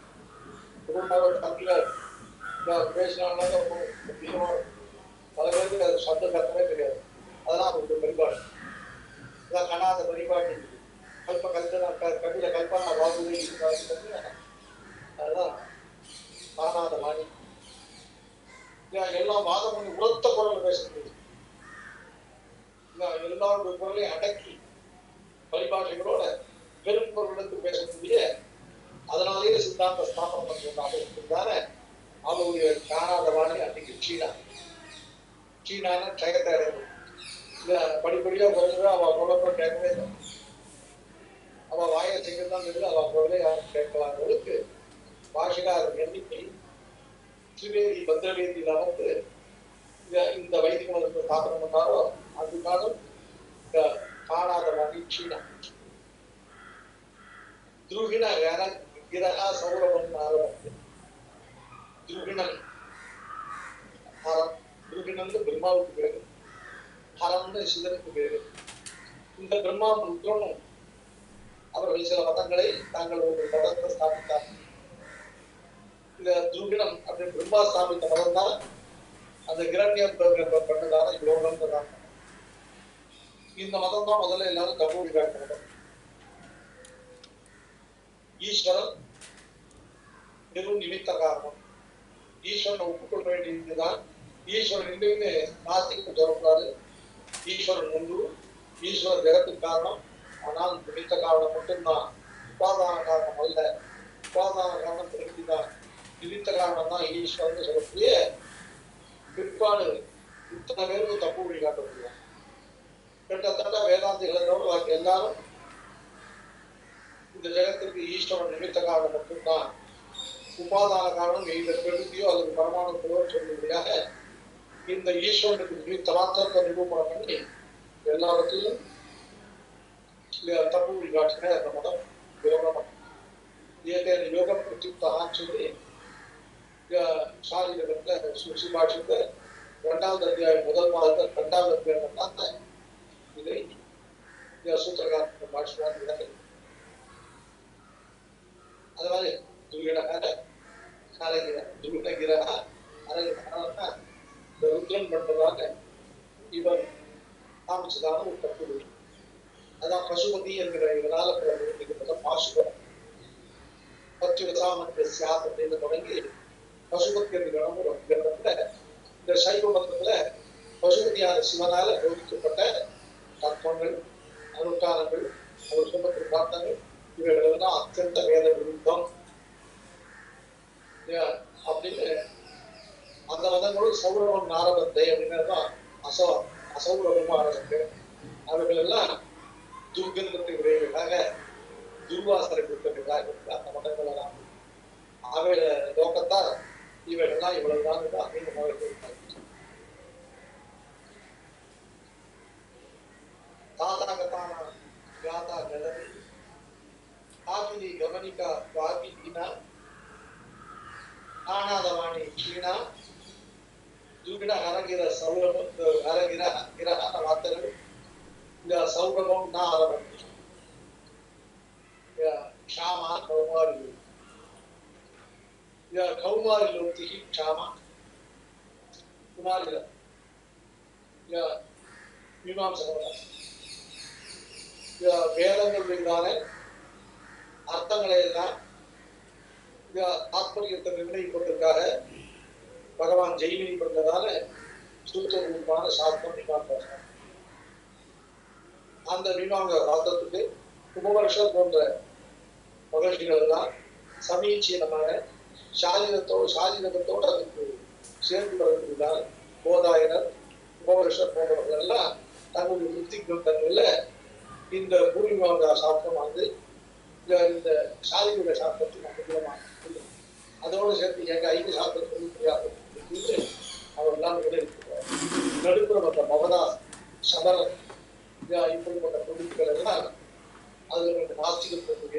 S1: தமிழ்ல பேசினாங்க பல பேருக்கு அது சப்த கத்தவே தெரியாது அதெல்லாம் அவருடைய பரிபாடு இதான் கண்ணாத பரிபாட்டு கல்ப கல்பனா க- கபில கல்பனா வாகுவை அதுதான் காணாத வாணி எல்லாம் வாதம் பண்ணி உரத்த குரல் பேசுறது எல்லாருடைய குரலையும் அடக்கி பரிபாஷைகளோட பெரும் பொருளுக்கு பேசக்கூடிய அதனாலேயே சித்தாந்த ஸ்தாபனம் பண்றதாக இருக்கிறதான அவருடைய காணாத வாணி அன்னைக்கு சீனா சீனான டயத்தை அடைவது இந்த படிப்படியா குறைஞ்சது அவ குழப்ப கேட்கவே இல்லை அவ வாயை செய்யத்தான் தெரியுது அவ குரலை யாரும் கேட்கலாங்களுக்கு பாஷகாரர் எண்ணிக்கை திரிவேதி பத்ரவேதியில வந்து இந்த இந்த வைதிக மதத்தை ஸ்தாபனம் பண்ணாரோ அதுக்காக இந்த காணாத வகை சீனா துருகின வேற கிரகா சௌரவம் ஆரம்பித்து துருகிணன் ஹரம் துருகிணன் பிரம்மாவுக்கு பேரு ஹரம்னு சிவனுக்கு பேரு இந்த பிரம்மா ருத்ரனும் அவர்கள் சில மதங்களை தாங்கள் ஒரு மதத்தை ஸ்தாபித்தார் இந்த துருகிணம் அப்படின்னு பிரம்மா ஸ்தாபித்த மதம் தான் அந்த கிரண்யம் பண்ணதான யோகம் தான் இந்த மதம் தான் முதல்ல எல்லாரும் கபூரி காட்ட மதம் ஈஸ்வரன் வெறும் நிமித்த காரணம் ஈஸ்வரனை ஒப்புக்கொள்ள வேண்டியதுதான் ஈஸ்வரன் இன்னுமே நாஸ்திக்கு சொல்லக்கூடாது ஈஸ்வரன் உண்டு ஈஸ்வரன் ஜெகத்துக்கு காரணம் ஆனால் நிமித்த காரணம் மட்டும்தான் உபாதான காரணம் அல்ல உபாதான காரணம் திருப்தி தான் நிமித்த காரணம் தான் ஈஸ்வரன் சொல்லக்கூடிய பிற்பாடு இத்தனை பேருக்கு தப்பு வழி காட்ட முடியும் கிட்டத்தட்ட வேதாந்திகளோட பாக்கி எல்லாரும் இந்த ஜெகத்திற்கு ஈஸ்வரன் நிமித்த காரணம் மட்டும்தான் உபாதான காரணம் இந்த பிரகிருதியோ அல்லது பரமாணுக்களோ சொல்லும்படியாக இந்த ஈஸ்வரனுக்கு நிமித்த மாத்திரத்தை நிரூபணம் பண்ணி எல்லாவற்றையும் தப்பு வழி காட்டின அந்த மதம் யோகம் ஏதேன யோகம் பிரத்யுக்தான் சொல்லி சாரியிடத்துல சுபாஷித்த இரண்டாவது அத்தியாயம் முதல் மாதத்தில் இரண்டாவது அத்தியாயம் தான் இதை சூத்திரகார பாஷிதான் விளக்கு அது மாதிரி துருகிடகார அரகிர துருகிடகிரா அரகிரா இந்த ருத்ரன் பண்றதாக இவர் காமிச்சதான ஒரு தப்பு அதான் பசுபதி என்கிற இதனால பிறந்த பாசுபம் பத்து விசாமத்திய சியாத் அப்படின்னு தொடங்கி பசுபதி என்கிற ஒரு கிரகத்துல இந்த சைவ மதத்துல பசுபதியான சிவனால போதிக்கப்பட்ட தத்துவங்கள் அனுஷ்டானங்கள் அவர் சொன்ன பிரார்த்தங்கள் இவைகள் எல்லாம் அத்தியந்த வேத விருத்தம் அப்படின்னு அந்த மதங்களும் சௌரவம் நாரபத்தை அப்படிங்கிறது தான் அசௌ அசௌரவமா இருக்கு அவர்கள் எல்லாம் துர்கந்தத்தை உடையவர்களாக துர்வாசனை கொடுத்தவர்களாக அந்த மதங்கள் எல்லாம் அவையில நோக்கத்தால் இவைகள்லாம் இவ்வளவுதான் அதிகமாக இருக்காங்க தாதாகதான காதா ஜலதி ஆபிதி கவனிகா வாபிதினா ஆனாதவாணி ಕ್ಷೀಣ ದುರ್ಗಿಡ ಹರಗಿರ ಸೌರಭ ಹರಗಿರ ಗಿರಹನ ಮಾತಗಳು ಈಗ ಸೌರಭಂ ನಾ ಹರಬಂದಿ ಕ್ಷಾಮ ಕೌಮಾರಿ ಈಗ ಕೌಮಾರಿ ಲೋಕ್ತಿ ಕ್ಷಾಮ ಕುಮಾರಿಲ ಈಗ மீமாம்சகர் வேதங்களுடையதான அர்த்தங்களை எல்லாம் தாத்பரியத்தை நிர்ணயிப்பதற்காக பகவான் ஜெய்மினி பண்றதால சூத்திரமான சாஸ்திரம் மீமாங்க அந்த மீமாங்க சாஸ்திரத்துக்கு உபவருஷம் போன்ற மகிழ்ச்சிகள் எல்லாம் சமீச்சீனமான சாரீரத்தோடு சாரீரகத்தோடு அதுக்கு சேர்ந்து வருவதால் போதாயனர் உபவருஷம் போன்றவர்கள் எல்லாம் தங்களுடைய விருத்தி கிரந்தங்கள்ல இந்த பூர்ணிமாங்க சாஸ்திரமானது இந்த சாதியுடைய சாஸ்திரத்துக்கு அனுகூலமாக அதோடு சேர்த்து எங்க ஐந்து சாஸ்திரத்துக்கு முடியாது அவர்தான் இருக்கிறார் நடுப்புற மற்ற மகதாஸ் சமரன் இப்படிப்பட்ட பொருட்கள் எல்லாம் அது ரெண்டு நாஸ்திகத்துக்கு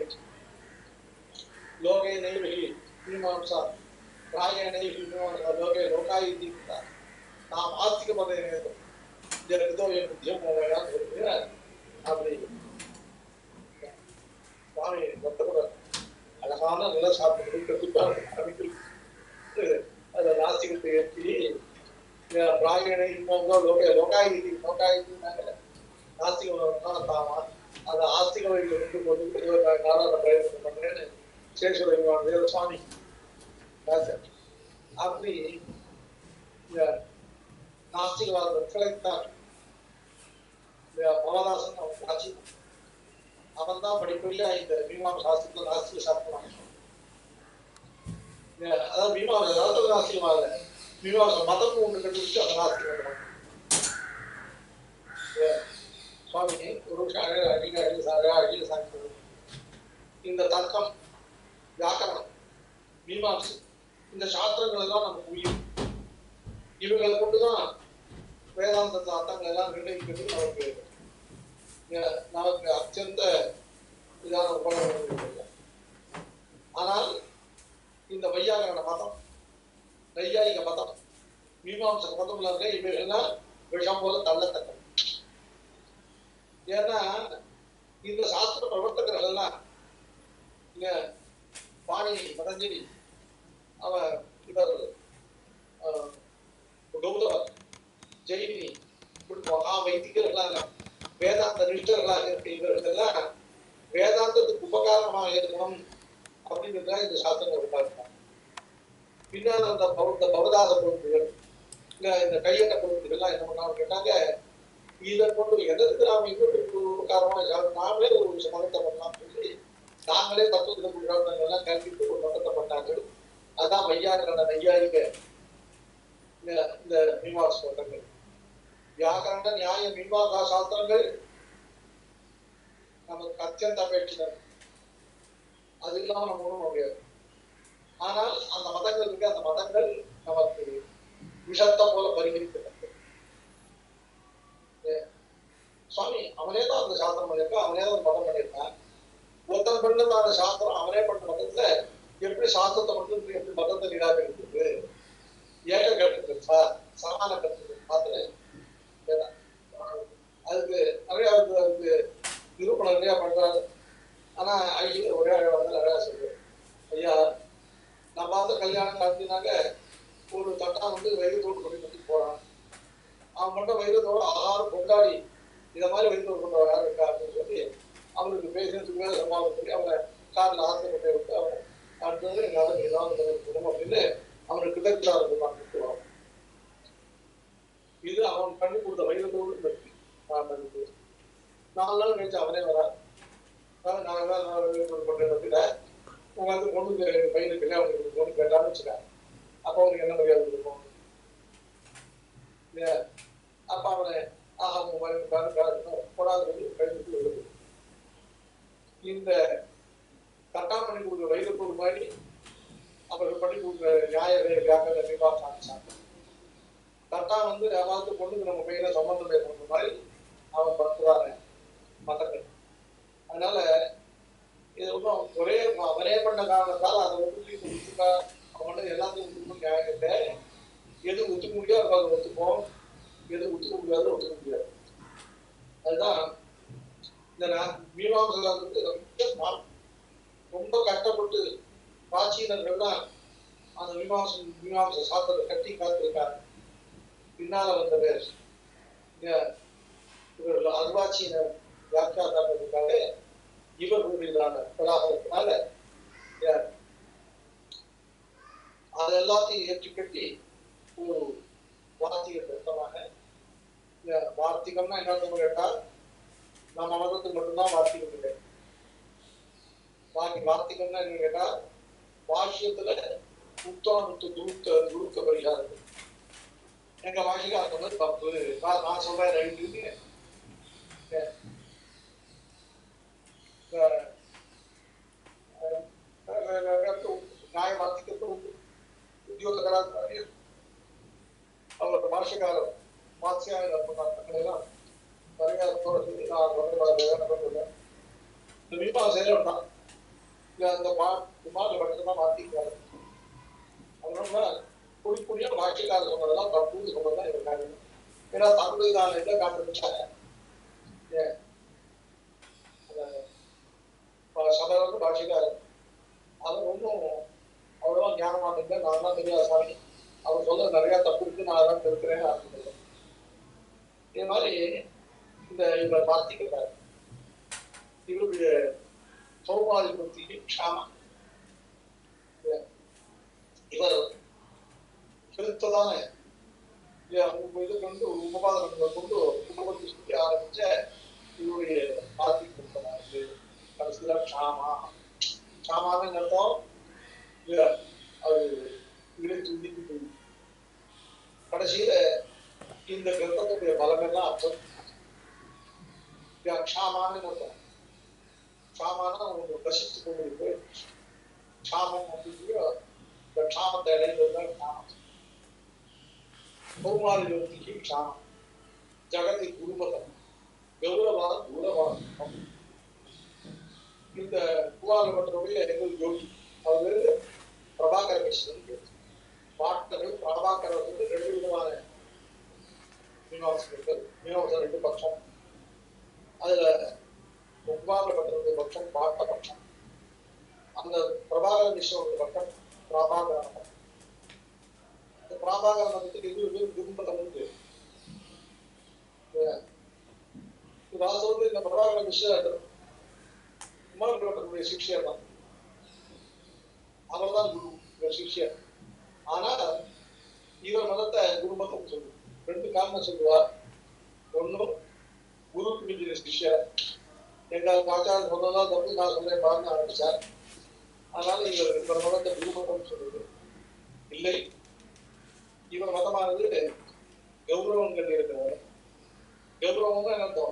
S1: லோகே நைவகி மீமாம்சா ராய நைவகி மீமாம்சா லோகே லோகாயுதி நாம் ஆஸ்திக மத ஜனதோ என் புத்தியம் போவையான்னு சொல்லுகிறார் அப்படி சுவாமி மொத்தக்கூட அழகான நில சாப்பிட்டு கற்றுப்பாங்க அதை நாஸ்திகத்தை ஏற்றி பிராயணை இன்னொங்க லோக லோகாயுதி லோகாயுதினாங்க நாஸ்திகம் தாமா அந்த ஆஸ்திக வழியில் இருந்து போது நாராயண பிரயத்தனம் பண்றேன்னு சேஷுவாங்க சுவாமி அப்படி இந்த நாஸ்திகவாத விளைத்தான் பவதாசன் அவன் காட்சி அவன் தான் படிப்படியா இந்த மீமாம் சாஸ்திரத்துல நாஸ்திக சாப்பிடுவாங்க அதாவது மீமாச சாஸ்திர நாஸ்திகமாக மீமாச மதம் ஒன்று கண்டுபிடிச்சு அந்த நாஸ்திகம் சுவாமி ஒரு நிமிஷம் அழகு அடிக்க அடிக்க சாக அடிக்க சாங்க இந்த தர்க்கம் வியாக்கரணம் மீமாம்சை இந்த சாஸ்திரங்கள் எல்லாம் நமக்கு உயிர் இவங்களை கொண்டுதான் வேதாந்தத்தை அர்த்தங்கள் எல்லாம் நிர்ணயிக்கிறது நமக்கு அஹ், நமக்கு அத்தியந்த இதான உபகரணங்கள் ஆனால் இந்த வையாகரண மதம் நையாயிக மதம் மீமாம்சக மதம்ல இருக்க இவைகள்லாம் விஷம் போல தள்ளத்தக்க ஏன்னா இந்த சாஸ்திர பிரவர்த்தகர்கள் எல்லாம் இங்க பாணி பதஞ்சலி அவ இவர் அஹ், கௌதமர் ஜெயினி இப்படி மகா வைதிகர்களாக வேதாந்த நிஷ்டர்களாக இருக்க இவர்களெல்லாம் வேதாந்தத்துக்கு உபகாரமாக இருக்கணும் அப்படிங்கிறத இந்த சாஸ்திரங்கள் உண்டாக்குறாங்க பின்னால் அந்த பௌத்த பௌதாத பொருட்கள் இல்ல இந்த கையெட்ட பொருட்கள்லாம் என்ன பண்ணாங்க கேட்டாங்க இதை கொண்டு எதற்கு நாம இன்னொரு உபகாரமாக சாப்பிட நாமளே ஒரு மதத்தை பண்ணலாம் சொல்லி நாங்களே தத்துவத்தை கொடுக்குறவங்க எல்லாம் கல்விட்டு ஒரு மதத்தை பண்ணாங்க அதான் மையாகரண நையாயிக இந்த இந்த மீமாச மதங்கள் வியாகரண நியாய மீமாசா சாஸ்திரங்கள் நமக்கு அத்தியந்த அபேட்சிதம் அது இல்லாம நம்ம ஒண்ணும் முடியாது ஆனால் அந்த மதங்கள் இருக்கு அந்த மதங்கள் நமக்கு விஷத்தை போல பரிகரிக்கிறது சுவாமி அவனே தான் அந்த சாஸ்திரம் பண்ணியிருக்கான் அவனே தான் மதம் பண்ணியிருக்கான் ஒருத்தன் பண்ணது அந்த சாஸ்திரம் அவனே பண்ண மதத்துல எப்படி சாஸ்திரத்தை மட்டும் எப்படி மதத்தை நிராகரிக்கிறது ஏக கட்டுக்கிறா சமான கட்டுக்கிறது பார்த்து வேணாம். அதுக்கு நிறைய அதுக்கு அதுக்கு நிரூபணம் நிறைய பண்றாரு ஆனா ஐயா ஒரே அழகா வந்து நிறையா சொல்லுவார் ஐயா நம்ம வந்து கல்யாணம் நடத்தினாக்க ஒரு தட்டா வந்து வைரத்தோடு கொண்டு வந்து போறான் அவன் மட்டும் வைரத்தோட ஆறு கொண்டாடி இதை மாதிரி வைரத்தோடு கொண்டு வர யாரும் இருக்கா அப்படின்னு சொல்லி அவனுக்கு பேசுறதுக்கு மேல சமாளம் பண்ணி அவனை காரில் ஆசிரியர் விட்டு அவனை அடுத்தது எங்களால் ஏதாவது கொடுக்கணும் அப்படின்னு அவனுக்கு கிட்டத்தட்ட கொடுத்துருவான் இது அவன் பண்ணி கொடுத்த வைரத்தோடு இருக்கு நான் பண்ணிட்டு நாலு நாள் கழிச்சு அவனே வரா அஹ் நான் தான் நான் ஒரு பொண்ணு வந்துட்டேன் உங்க வந்து பொண்ணுக்கு பையனுக்கு கல்யாணம் பண்ணி கொடுக்கணும்னு கேட்டான்னு வச்சுக்கேன் அப்போ அவனுக்கு என்ன மரியாதை கொடுப்போம் இல்லையா அப்ப அவனை ஆஹா உங்க மாதிரி போடாது கைது விடுது இந்த கட்டா பண்ணி கொடுக்குற வைரத்தோடு மாதிரி அப்புறம் பண்ணி கொடுக்குற நியாய வியாக்கர நிர்வாகம் கட்டா வந்து யாராவது பொண்ணுக்கு நம்ம பையனை சம்பந்தம் பேசுற மாதிரி அவன் பண்றாங்க மதங்கள் அதனால இது ஒன்றும் ஒரே அவரே பண்ண காரணத்தால் அதை ஒத்துக்கி ஒத்துக்கா அவன் பண்ணது எல்லாத்தையும் ஒத்துக்கணும் நியாயம் இல்லை எது ஒத்துக்க முடியாது அதை ஒத்துப்போம் எது ஒத்துக்க முடியாது ஒத்துக்க முடியாது அதுதான் இந்த நா- மீமாம்சகா வந்து ரொம்ப மா- ரொம்ப கஷ்டப்பட்டு பிராச்சீனர்கள்லாம் அந்த மீமாம்ச மீமாம்ச சாஸ்திரத்தை கட்டி காத்திருக்காங்க பின்னால வந்தவர் இங்க இவர்கள் அர்வாச்சீன வியாக்கியாதாரர்களுக்காக இவர்களுடையதான பிரகாசத்தினால யார் அது எல்லாத்தையும் ஏற்றி கட்டி ஒரு வார்த்திக கிருத்தமாக இந்த வார்த்திகம்னா என்ன கேட்டா நம்ம மதத்துக்கு மட்டும்தான் வார்த்திகம் இல்லை பாக்கி வார்த்திகம்னா என்ன கேட்டா பாஷ்யத்துல உத்தானத்து துருத்த துருக்க பரிகாரம் எங்க பாஷைக்கு அது வந்து தப்பு நான் நான் சொல்றேன் ரைட்டு ನ್ಯಾಯ ವಾರ್ತಿಕತ್ತು ಉದ್ಯೋಗಗಳ ಅವರ ಭಾಷೆಗಾರರು ಮಾತ್ಸ್ಯಾಯನ ಪದಾರ್ಥಗಳೆಲ್ಲ ಪರಿಹಾರ ತೋರಿಸಿ ನಾನು மீமாசையில இருந்தான் இல்ல அந்த மா விமான பட்டத்தை தான் மாத்திக்கிறாரு அதனால குடி குடியா பாஷைக்காரர் சொன்னதெல்லாம் தப்பு சொன்னதெல்லாம் இருக்காங்க ஏன்னா தமிழ் நான் என்ன காட்டுச்சாங்க சபைக்கு பாஷைக்காரர் அவர் ஒன்றும் அவ்வளோ ஞானமான இல்லை நான் தான் தெரியாது சாமி அவர் சொல்ல நிறைய தப்பு இருக்கு நான் அதான் இருக்கிறேன் அப்படின்னு இது மாதிரி இந்த இவர் வார்த்திக்கிறார் இவருடைய சௌபாதிபத்தி க்ஷாமா இவர் செலுத்ததான இது கொண்டு உபபாதனங்களை கொண்டு உபபத்தி சொல்லி ஆரம்பிச்ச இவருடைய வார்த்தை கொடுத்தனாரு கடைசியில க்ஷாமா க்ஷாமாவின் அர்த்தம் இல்ல அது இவரை துண்டிக்கு போய் கடைசியில இந்த கிரந்தத்துடைய பலமெல்லாம் அர்த்தம் க்ஷாமான்னு அர்த்தம் க்ஷாமானா உங்களுக்கு பசித்து கொண்டிருக்கு க்ஷாமம் அப்படிங்கிற இந்த க்ஷாமத்தை இடையில தான் க்ஷாமம் கௌமாரி ஜோதிக்கு க்ஷாமம் ஜகதி குருமதம் கௌரவான் குணவான் இந்த குவாலமற்றவுடைய எங்கள் யோகி அவர் பிரபாகர கிருஷ்ணன் யோகி பாட்டர்கள் பிரபாகரர் வந்து ரெண்டு விதமான மீமாசைகள் மீமாசை ரெண்டு பட்சம் அதுல உபாகப்பட்டது பட்சம் பாட்ட பட்சம் அந்த பிரபாகர கிருஷ்ணனுடைய பட்சம் பிரபாகரம் இந்த பிரபாகரன் வந்து இது பேர் குடும்பத்தம் உண்டு நான் சொல்றது இந்த பிரபாகர கிருஷ்ணன் குமாரபட்டனுடைய சிஷ்யர் தான் அவர் தான் குரு இவர் சிஷ்யர் ஆனா இவர் மதத்தை குருமதம் சொல்லுவார் ரெண்டு காரணம் சொல்லுவார் ஒன்றும் குரு பிடிக்கிற சிஷ்யர் எங்க ஆச்சாரம் சொன்னதான் தப்பு நான் சொன்னேன் பாருங்க ஆரம்பிச்சார் அதனால இவர் இவர் மதத்தை குருமதம் சொல்லுது இல்லை இவர் மதமானது கௌரவம் கட்டி இருக்கிறவர் கௌரவம் தான் அர்த்தம்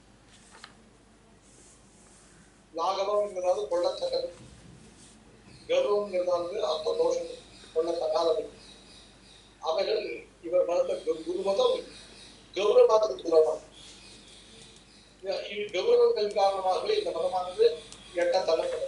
S1: லாகவம்ங்கிறதாவது கொள்ளத்தக்கது கௌரவங்கிறதாவது அர்த்த தோஷம் கொள்ளத்தகாதது அவைகள் இவர் மதத்தை குருமதம் கௌரவத்துக்கு தூரமாக கௌரவங்கள் காரணமாகவே இந்த மதமானது எட்ட தள்ளப்படும்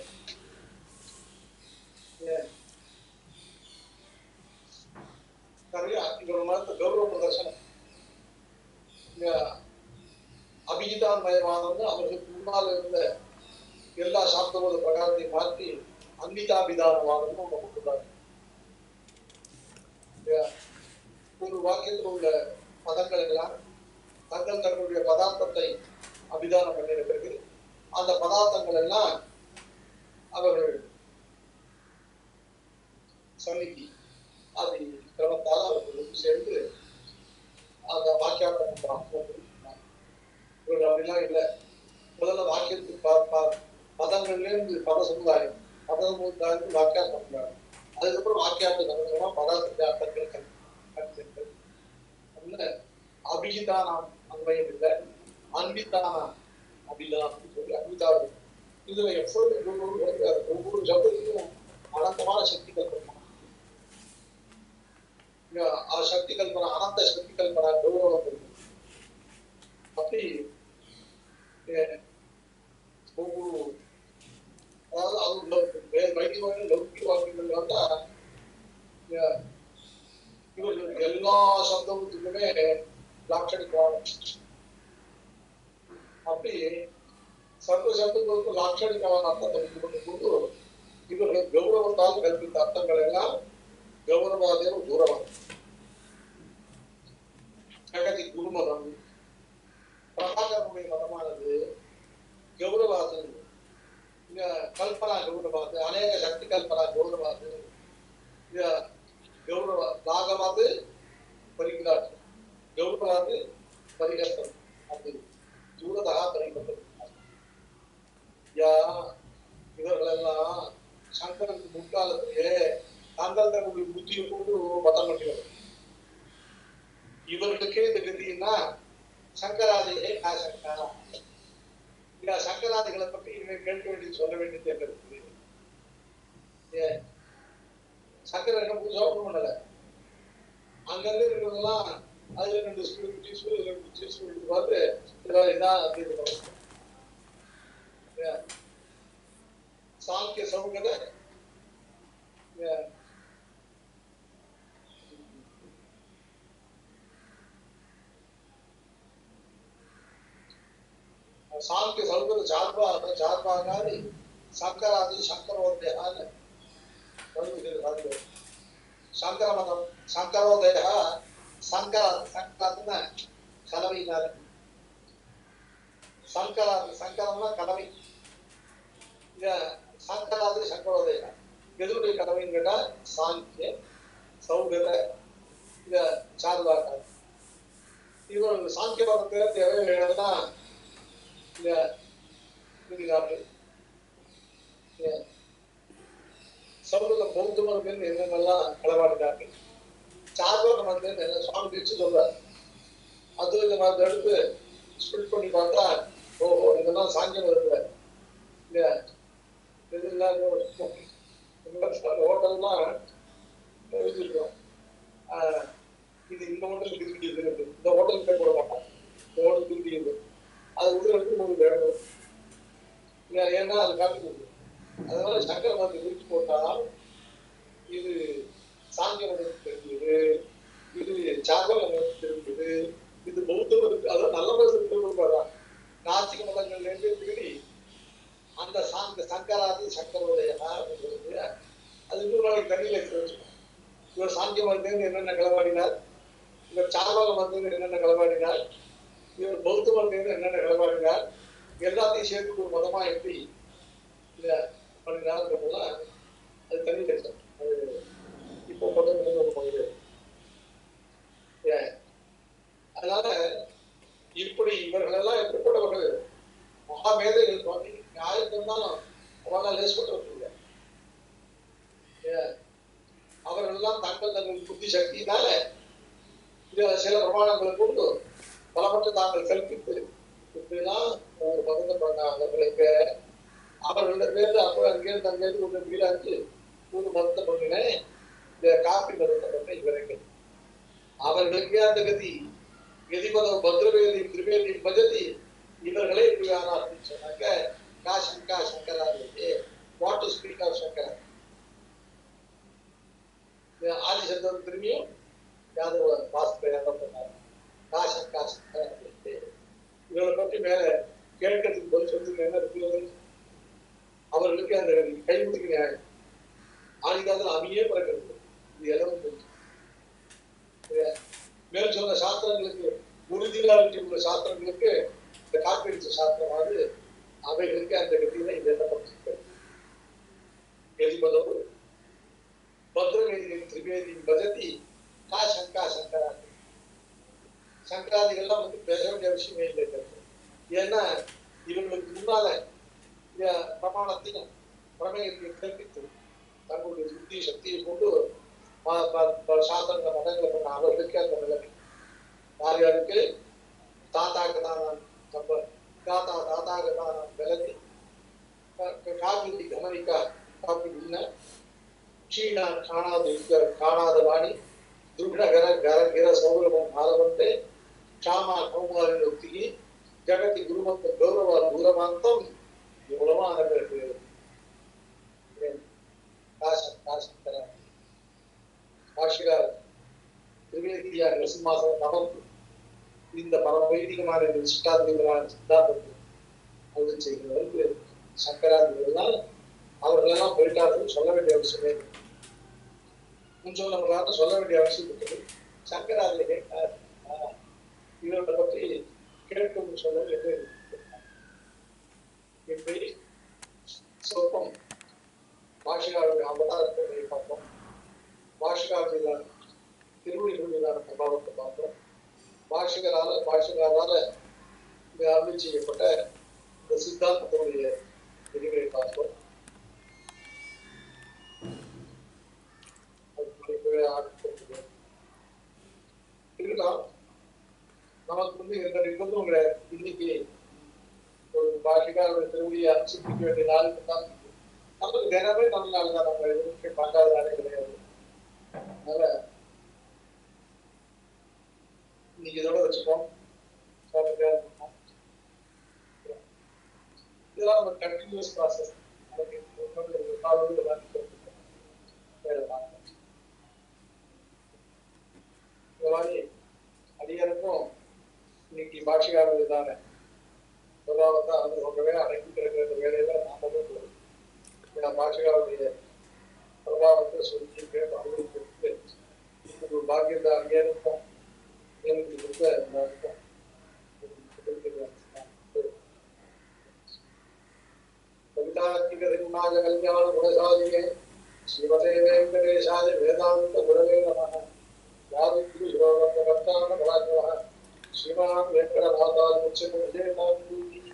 S1: சரியா இவர் மதத்தை கௌரவ பிரதர்சனம் இந்த அபிஜிதான் மயமானது அவர்களுக்கு முன்னால் இருந்த எல்லா சாஸ்திரபோத பிரகாரத்தையும் மாற்றி அன்பிதாபிதானவாதம் நம்ம கொண்டுள்ளார் ஒரு வாக்கியத்தில் உள்ள பதங்கள் எல்லாம் தங்கள் தங்களுடைய பதார்த்தத்தை அபிதானம் பண்ணின பிறகு அந்த பதார்த்தங்கள் எல்லாம் அவர்கள் சமிதி அது கிரமத்தால் அவர்களுக்கு சேர்ந்து அந்த வாக்கியார்த்தம் பண்றாங்க இவர்கள் அப்படிலாம் இல்லை முதல்ல வாக்கியத்துக்கு பா பா பதங்கள்லேருந்து பத சமுதாயம் பத சமுதாயத்துக்கு வாக்கியார்த்தம் பண்றாங்க அதுக்கப்புறம் வாக்கியார்த்த சமுதாயமா பதார்த்த அர்த்தங்கள் கற்பித்தல் அதுல அபிஜிதானம் அன்வயம் இல்லை அன்பித்தானம் அபிதானம் சொல்லி அன்பிதானம் இதுல எப்பொழுது ஒவ்வொரு வருது ஒவ்வொரு சப்தத்துக்கும் அனந்தமான சக்தி கல்பனா ಆ ಶಕ್ತಿ ಕಲ್ಪನಾ ಅನಂತ ಶಕ್ತಿ ಕಲ್ಪನಾ ಗೌರವ அப்படி ஒவ்வொரு அதாவது அவர் வைதிகமான லௌகிக வாக்கியங்கள் வந்தா இவர்கள் எல்லா சப்தத்துக்குமே லாட்சணிக்கமான அப்படி சர்வ சப்தங்களுக்கும் லாட்சணிகமான அர்த்தத்தை கொண்டு கொண்டு இவர்கள் கௌரவத்தால் கற்பித்த அர்த்தங்கள் எல்லாம் கௌரவாதேவ தூரமாக ஜெகதி குருமதம் பிரபாகரனுடைய மதமானது கௌரவாது இந்த கல்பனா கௌரவாது அநேக சக்தி கல்பனா கௌரவாது இந்த கௌரவ நாகவாது பரிகிறாட்டு கௌரவாது பரிகர்த்தம் அது தூரதாக பரிகர்த்தம் யா இவர்களெல்லாம் சங்கரனுக்கு முற்காலத்திலே தாங்கள் தன்னுடைய புத்தியை கொண்டு மதம் பண்ணிவர் இவர்களுக்கே இந்த கதின்னா சங்கராதிகளே நான் சங்கரா இல்ல சங்கராதிகளை பற்றி இவங்க கேட்க வேண்டியது சொல்ல வேண்டியது என்ன இருக்குது ஏ சங்கரன் என்ன புதுசா ஒண்ணும் பண்ணல அங்கங்க இருக்கிறதெல்லாம் அதுல ரெண்டு ஸ்கூல் குட்டி ஸ்கூல் ரெண்டு குட்டி ஸ்கூல் பார்த்து இதெல்லாம் இதான் அப்படின்னு சாங்கிய சமூகத்தை సాంఖ్య సౌకర్య చార్బా చార్బాగాని శంకరాది శంకరోదయాన్ని శంకర మతం శంకరోదయ శంకర శంకరನ கலவையினால சங்கர சங்கரம்னா கலவை இத சங்கராது சங்கரோதய எதனுடைய கலவைன்னு கேட்டா சாங்கிய சௌகர இத சார்பாக இவர் சாங்கியவாதத்தில் தேவையான இந்த இருக்கிறார்கள் சமூக பௌத்த மதத்தில் என்னென்னலாம் களவாடுகிறார்கள் சார்பாக மதத்தில் என்ன சுவாமி பிரிச்சு சொல்றார் அத்வைத மதத்தை எடுத்து ஸ்பிட் பண்ணி பார்த்தா ஓஹோ இதெல்லாம் சாங்கியம் வருது இல்லையா இதெல்லாம் ஹோட்டல்லாம் எழுதியிருக்கோம் ஆஹ் இது இந்த ஹோட்டலுக்கு திருப்பியது இந்த ஹோட்டலுக்கு போய் போட மாட்டான் இந்த ஹோட்டல் திருப்பியது அது உள்ள எடுத்து மூணு வேணும் இல்லை ஏன்னா அது காட்டு அதனால சங்கர மரத்தை விரிச்சு போட்டால் இது சாங்கிய மதத்துக்கு தெரிஞ்சது இது சாகல மதத்துக்கு தெரிஞ்சது இது பௌத்த மதத்துக்கு அதாவது நல்ல மதத்துக்கு திரும்ப நாஸ்திக மதங்கள்ல இருந்து திருடி அந்த சாங்க சங்கராதி சங்கரோதயா அப்படிங்கிறது அது இன்னொரு நாளைக்கு தண்ணியில எடுத்து வச்சுக்கணும் இவர் சாங்கிய மதத்திலிருந்து என்னென்ன களவாடினார் இவர் சார்பாக மதத்திலிருந்து என்னென்ன களவாடினார் இவர் பௌத்த மதத்திலிருந்து என்னென்ன களவாடினார் எல்லாத்தையும் சேர்த்து ஒரு மதமா எப்படி இத பண்ணினாருன்றதெல்லாம் அது தனி கஷ்டம் அது இப்போ மதம் ஒரு பகுதி ஏன் அதனால இப்படி இவர்கள் எல்லாம் எப்படிப்பட்டவர்கள் மகா மேதைகள் சுவாமி யாருக்கு இருந்தாலும் அவனால லேஸ் பண்றது இல்லை ஏன் அவர்கள் எல்லாம் தங்கள் தங்கள் புத்தி சக்தியினால இது சில பிரமாணங்களை கொண்டு பலமற்ற தாங்கள் கற்பித்து இப்படிலாம் ஒரு பகுந்த பண்ணாங்க அவர்களோட பேர்ல அப்புறம் அங்கேயிருந்து அங்கேயிருந்து ஒரு வீடாச்சு ஒரு மருந்த பண்ணினேன் இந்த காப்பி மருந்த பண்ண இவர்கள் அவர்களுக்கே அந்த கதி கதிபத பத்ரவேதி திரிவேதி பஜதி இவர்களே இப்படி ஆனார் அப்படின்னு சொன்னாக்க கா சங்கா சங்கராஜி what to speak of Shankara ஆதிசந்தன் திரும்பியும் யாதவ பாஸ்கர் என்ன பண்ணார் கா சங்கா சங்கராஜி இவரை பற்றி மேல கேட்கறதுக்கு பதில் சொல்லுங்க என்ன இருக்கிறது அவர்களுக்கு அந்த கைமுடிக்கு நியாயம் ஆதிகாலத்தில் அவையே பிறக்கிறது இது எல்லாம் தெரிஞ்சு மேல் சொன்ன சாஸ்திரங்களுக்கு உறுதியாளர்கள் உள்ள சாஸ்திரங்களுக்கு இந்த காப்பீடு சாஸ்திரமானது அவைகளுக்கு அந்த கட்டியில இது என்ன பண்ணிருக்கிறது எதிபதவு பத்ரவேதியின் திரிவேதியின் பஜதி கா சங்கா சங்கராதி சங்கராதிகள்லாம் வந்து பேச வேண்டிய அவசியமே இல்லை ஏன்னா இவங்களுக்கு முன்னால இந்த பிரமாணத்தையும் பிரமேயத்தையும் கற்பித்து தங்களுடைய புத்தி சக்தியை கொண்டு சாஸ்திரங்க மதங்களை பண்ண அவர்களுக்கு அந்த நிலைமை யார் யாருக்கு தாத்தாக்கு தான் நம்ம தாத்தா தாத்தாக்கு தான் விலகி காப்பீடு கவனிக்கா காப்பீடு ಕ್ಷೀಣ ಕಾಣಾದ ಕಾಣಾದ ವಾಣಿ ದುರ್ಗಣಗರ ಗರ ಗಿರ ಸೌರಭಂ ಹಾರವಂತೆ ಕ್ಷಾಮ ಕೌಮಾರಿನ ಒತ್ತಿಗೆ ಜಗತಿ ಗುರುಮಂತ ಗೌರವ ದೂರಮಾಂತಂ மூலமாக பிறகு காசம் காசம் தர பாஷிகார் திருவேதியா நரசிம்மாசனம் நமக்கு இந்த பரம வைதிகமான இந்த சிஷ்டாத்மிகமான சித்தாந்தத்தை அருள் செய்கிறவருக்கு சங்கராதிகள்லாம் அவர்களெல்லாம் போயிட்டார்கள் சொல்ல வேண்டிய அவசியமே இல்லை. முன் சொன்னவர்களாக சொல்ல வேண்டிய அவசியம் இருக்குது சங்கராதியை கேட்டார் ஆஹ், இவர்களை பற்றி கேட்கும் சொல்ல என்று இப்படி சொற்பம் பாஷிகாருடைய அவதாரத்தை பார்த்தோம் பாஷிகாருடைய திருமொழிகள் மீதான பிரபாவத்தை பார்த்தோம் பாஷகரால பாஷகாரால இங்க அருள் செய்யப்பட்ட இந்த சித்தாந்தத்தினுடைய விதிகளை பார்த்தோம் அது இப்பவே ஆரம்பிச்சிருக்குது. இருக்கலாம் நமக்கு வந்து எந்த நிர்பந்தமும் கிடையாது இன்னைக்கு ஒரு பாஷிகாரோட திருமொழியை அனுசரிக்க வேண்டிய நாளுக்கு தான் நமக்கு தினமே நல்ல நாள் தான் நம்ம எதுவும் பார்க்காத நாளே கிடையாது அதனால இன்னைக்கு இதோட வச்சுப்போம் சாப்பிட்டு இருக்கோம். இதெல்லாம் நம்ம கண்டினியூஸ் ப்ராசஸ் நமக்கு ஒரு நாள் வந்து வாங்கிட்டு இருக்கோம். வேற வாங்க. இந்த மாதிரி அடியாருக்கும் இன்னைக்கு பாஷிகாரது தானே பிரபாவத்தை அது ரொம்பவே அடங்கிட்டு இருக்கிற வேலையில நாம தான் ஏன்னா பாஷிகாருடைய பிரபாவத்தை சொல்லி அனுபவிக்கிறது ஒரு பாக்கியத்தை அங்கேயிருக்கும் எனக்கு கொடுத்த எல்லாருக்கும் கவிதாத்திகரிமாக கல்யாண குணசாலியே ஸ்ரீமதே வெங்கடேஷாய வேதாந்த குரவே நமः யாருக்கு யோகந்த கர்த்தான பராஜவः श्रीमान वेंकटनाथाय मुच्यते विजयनाथ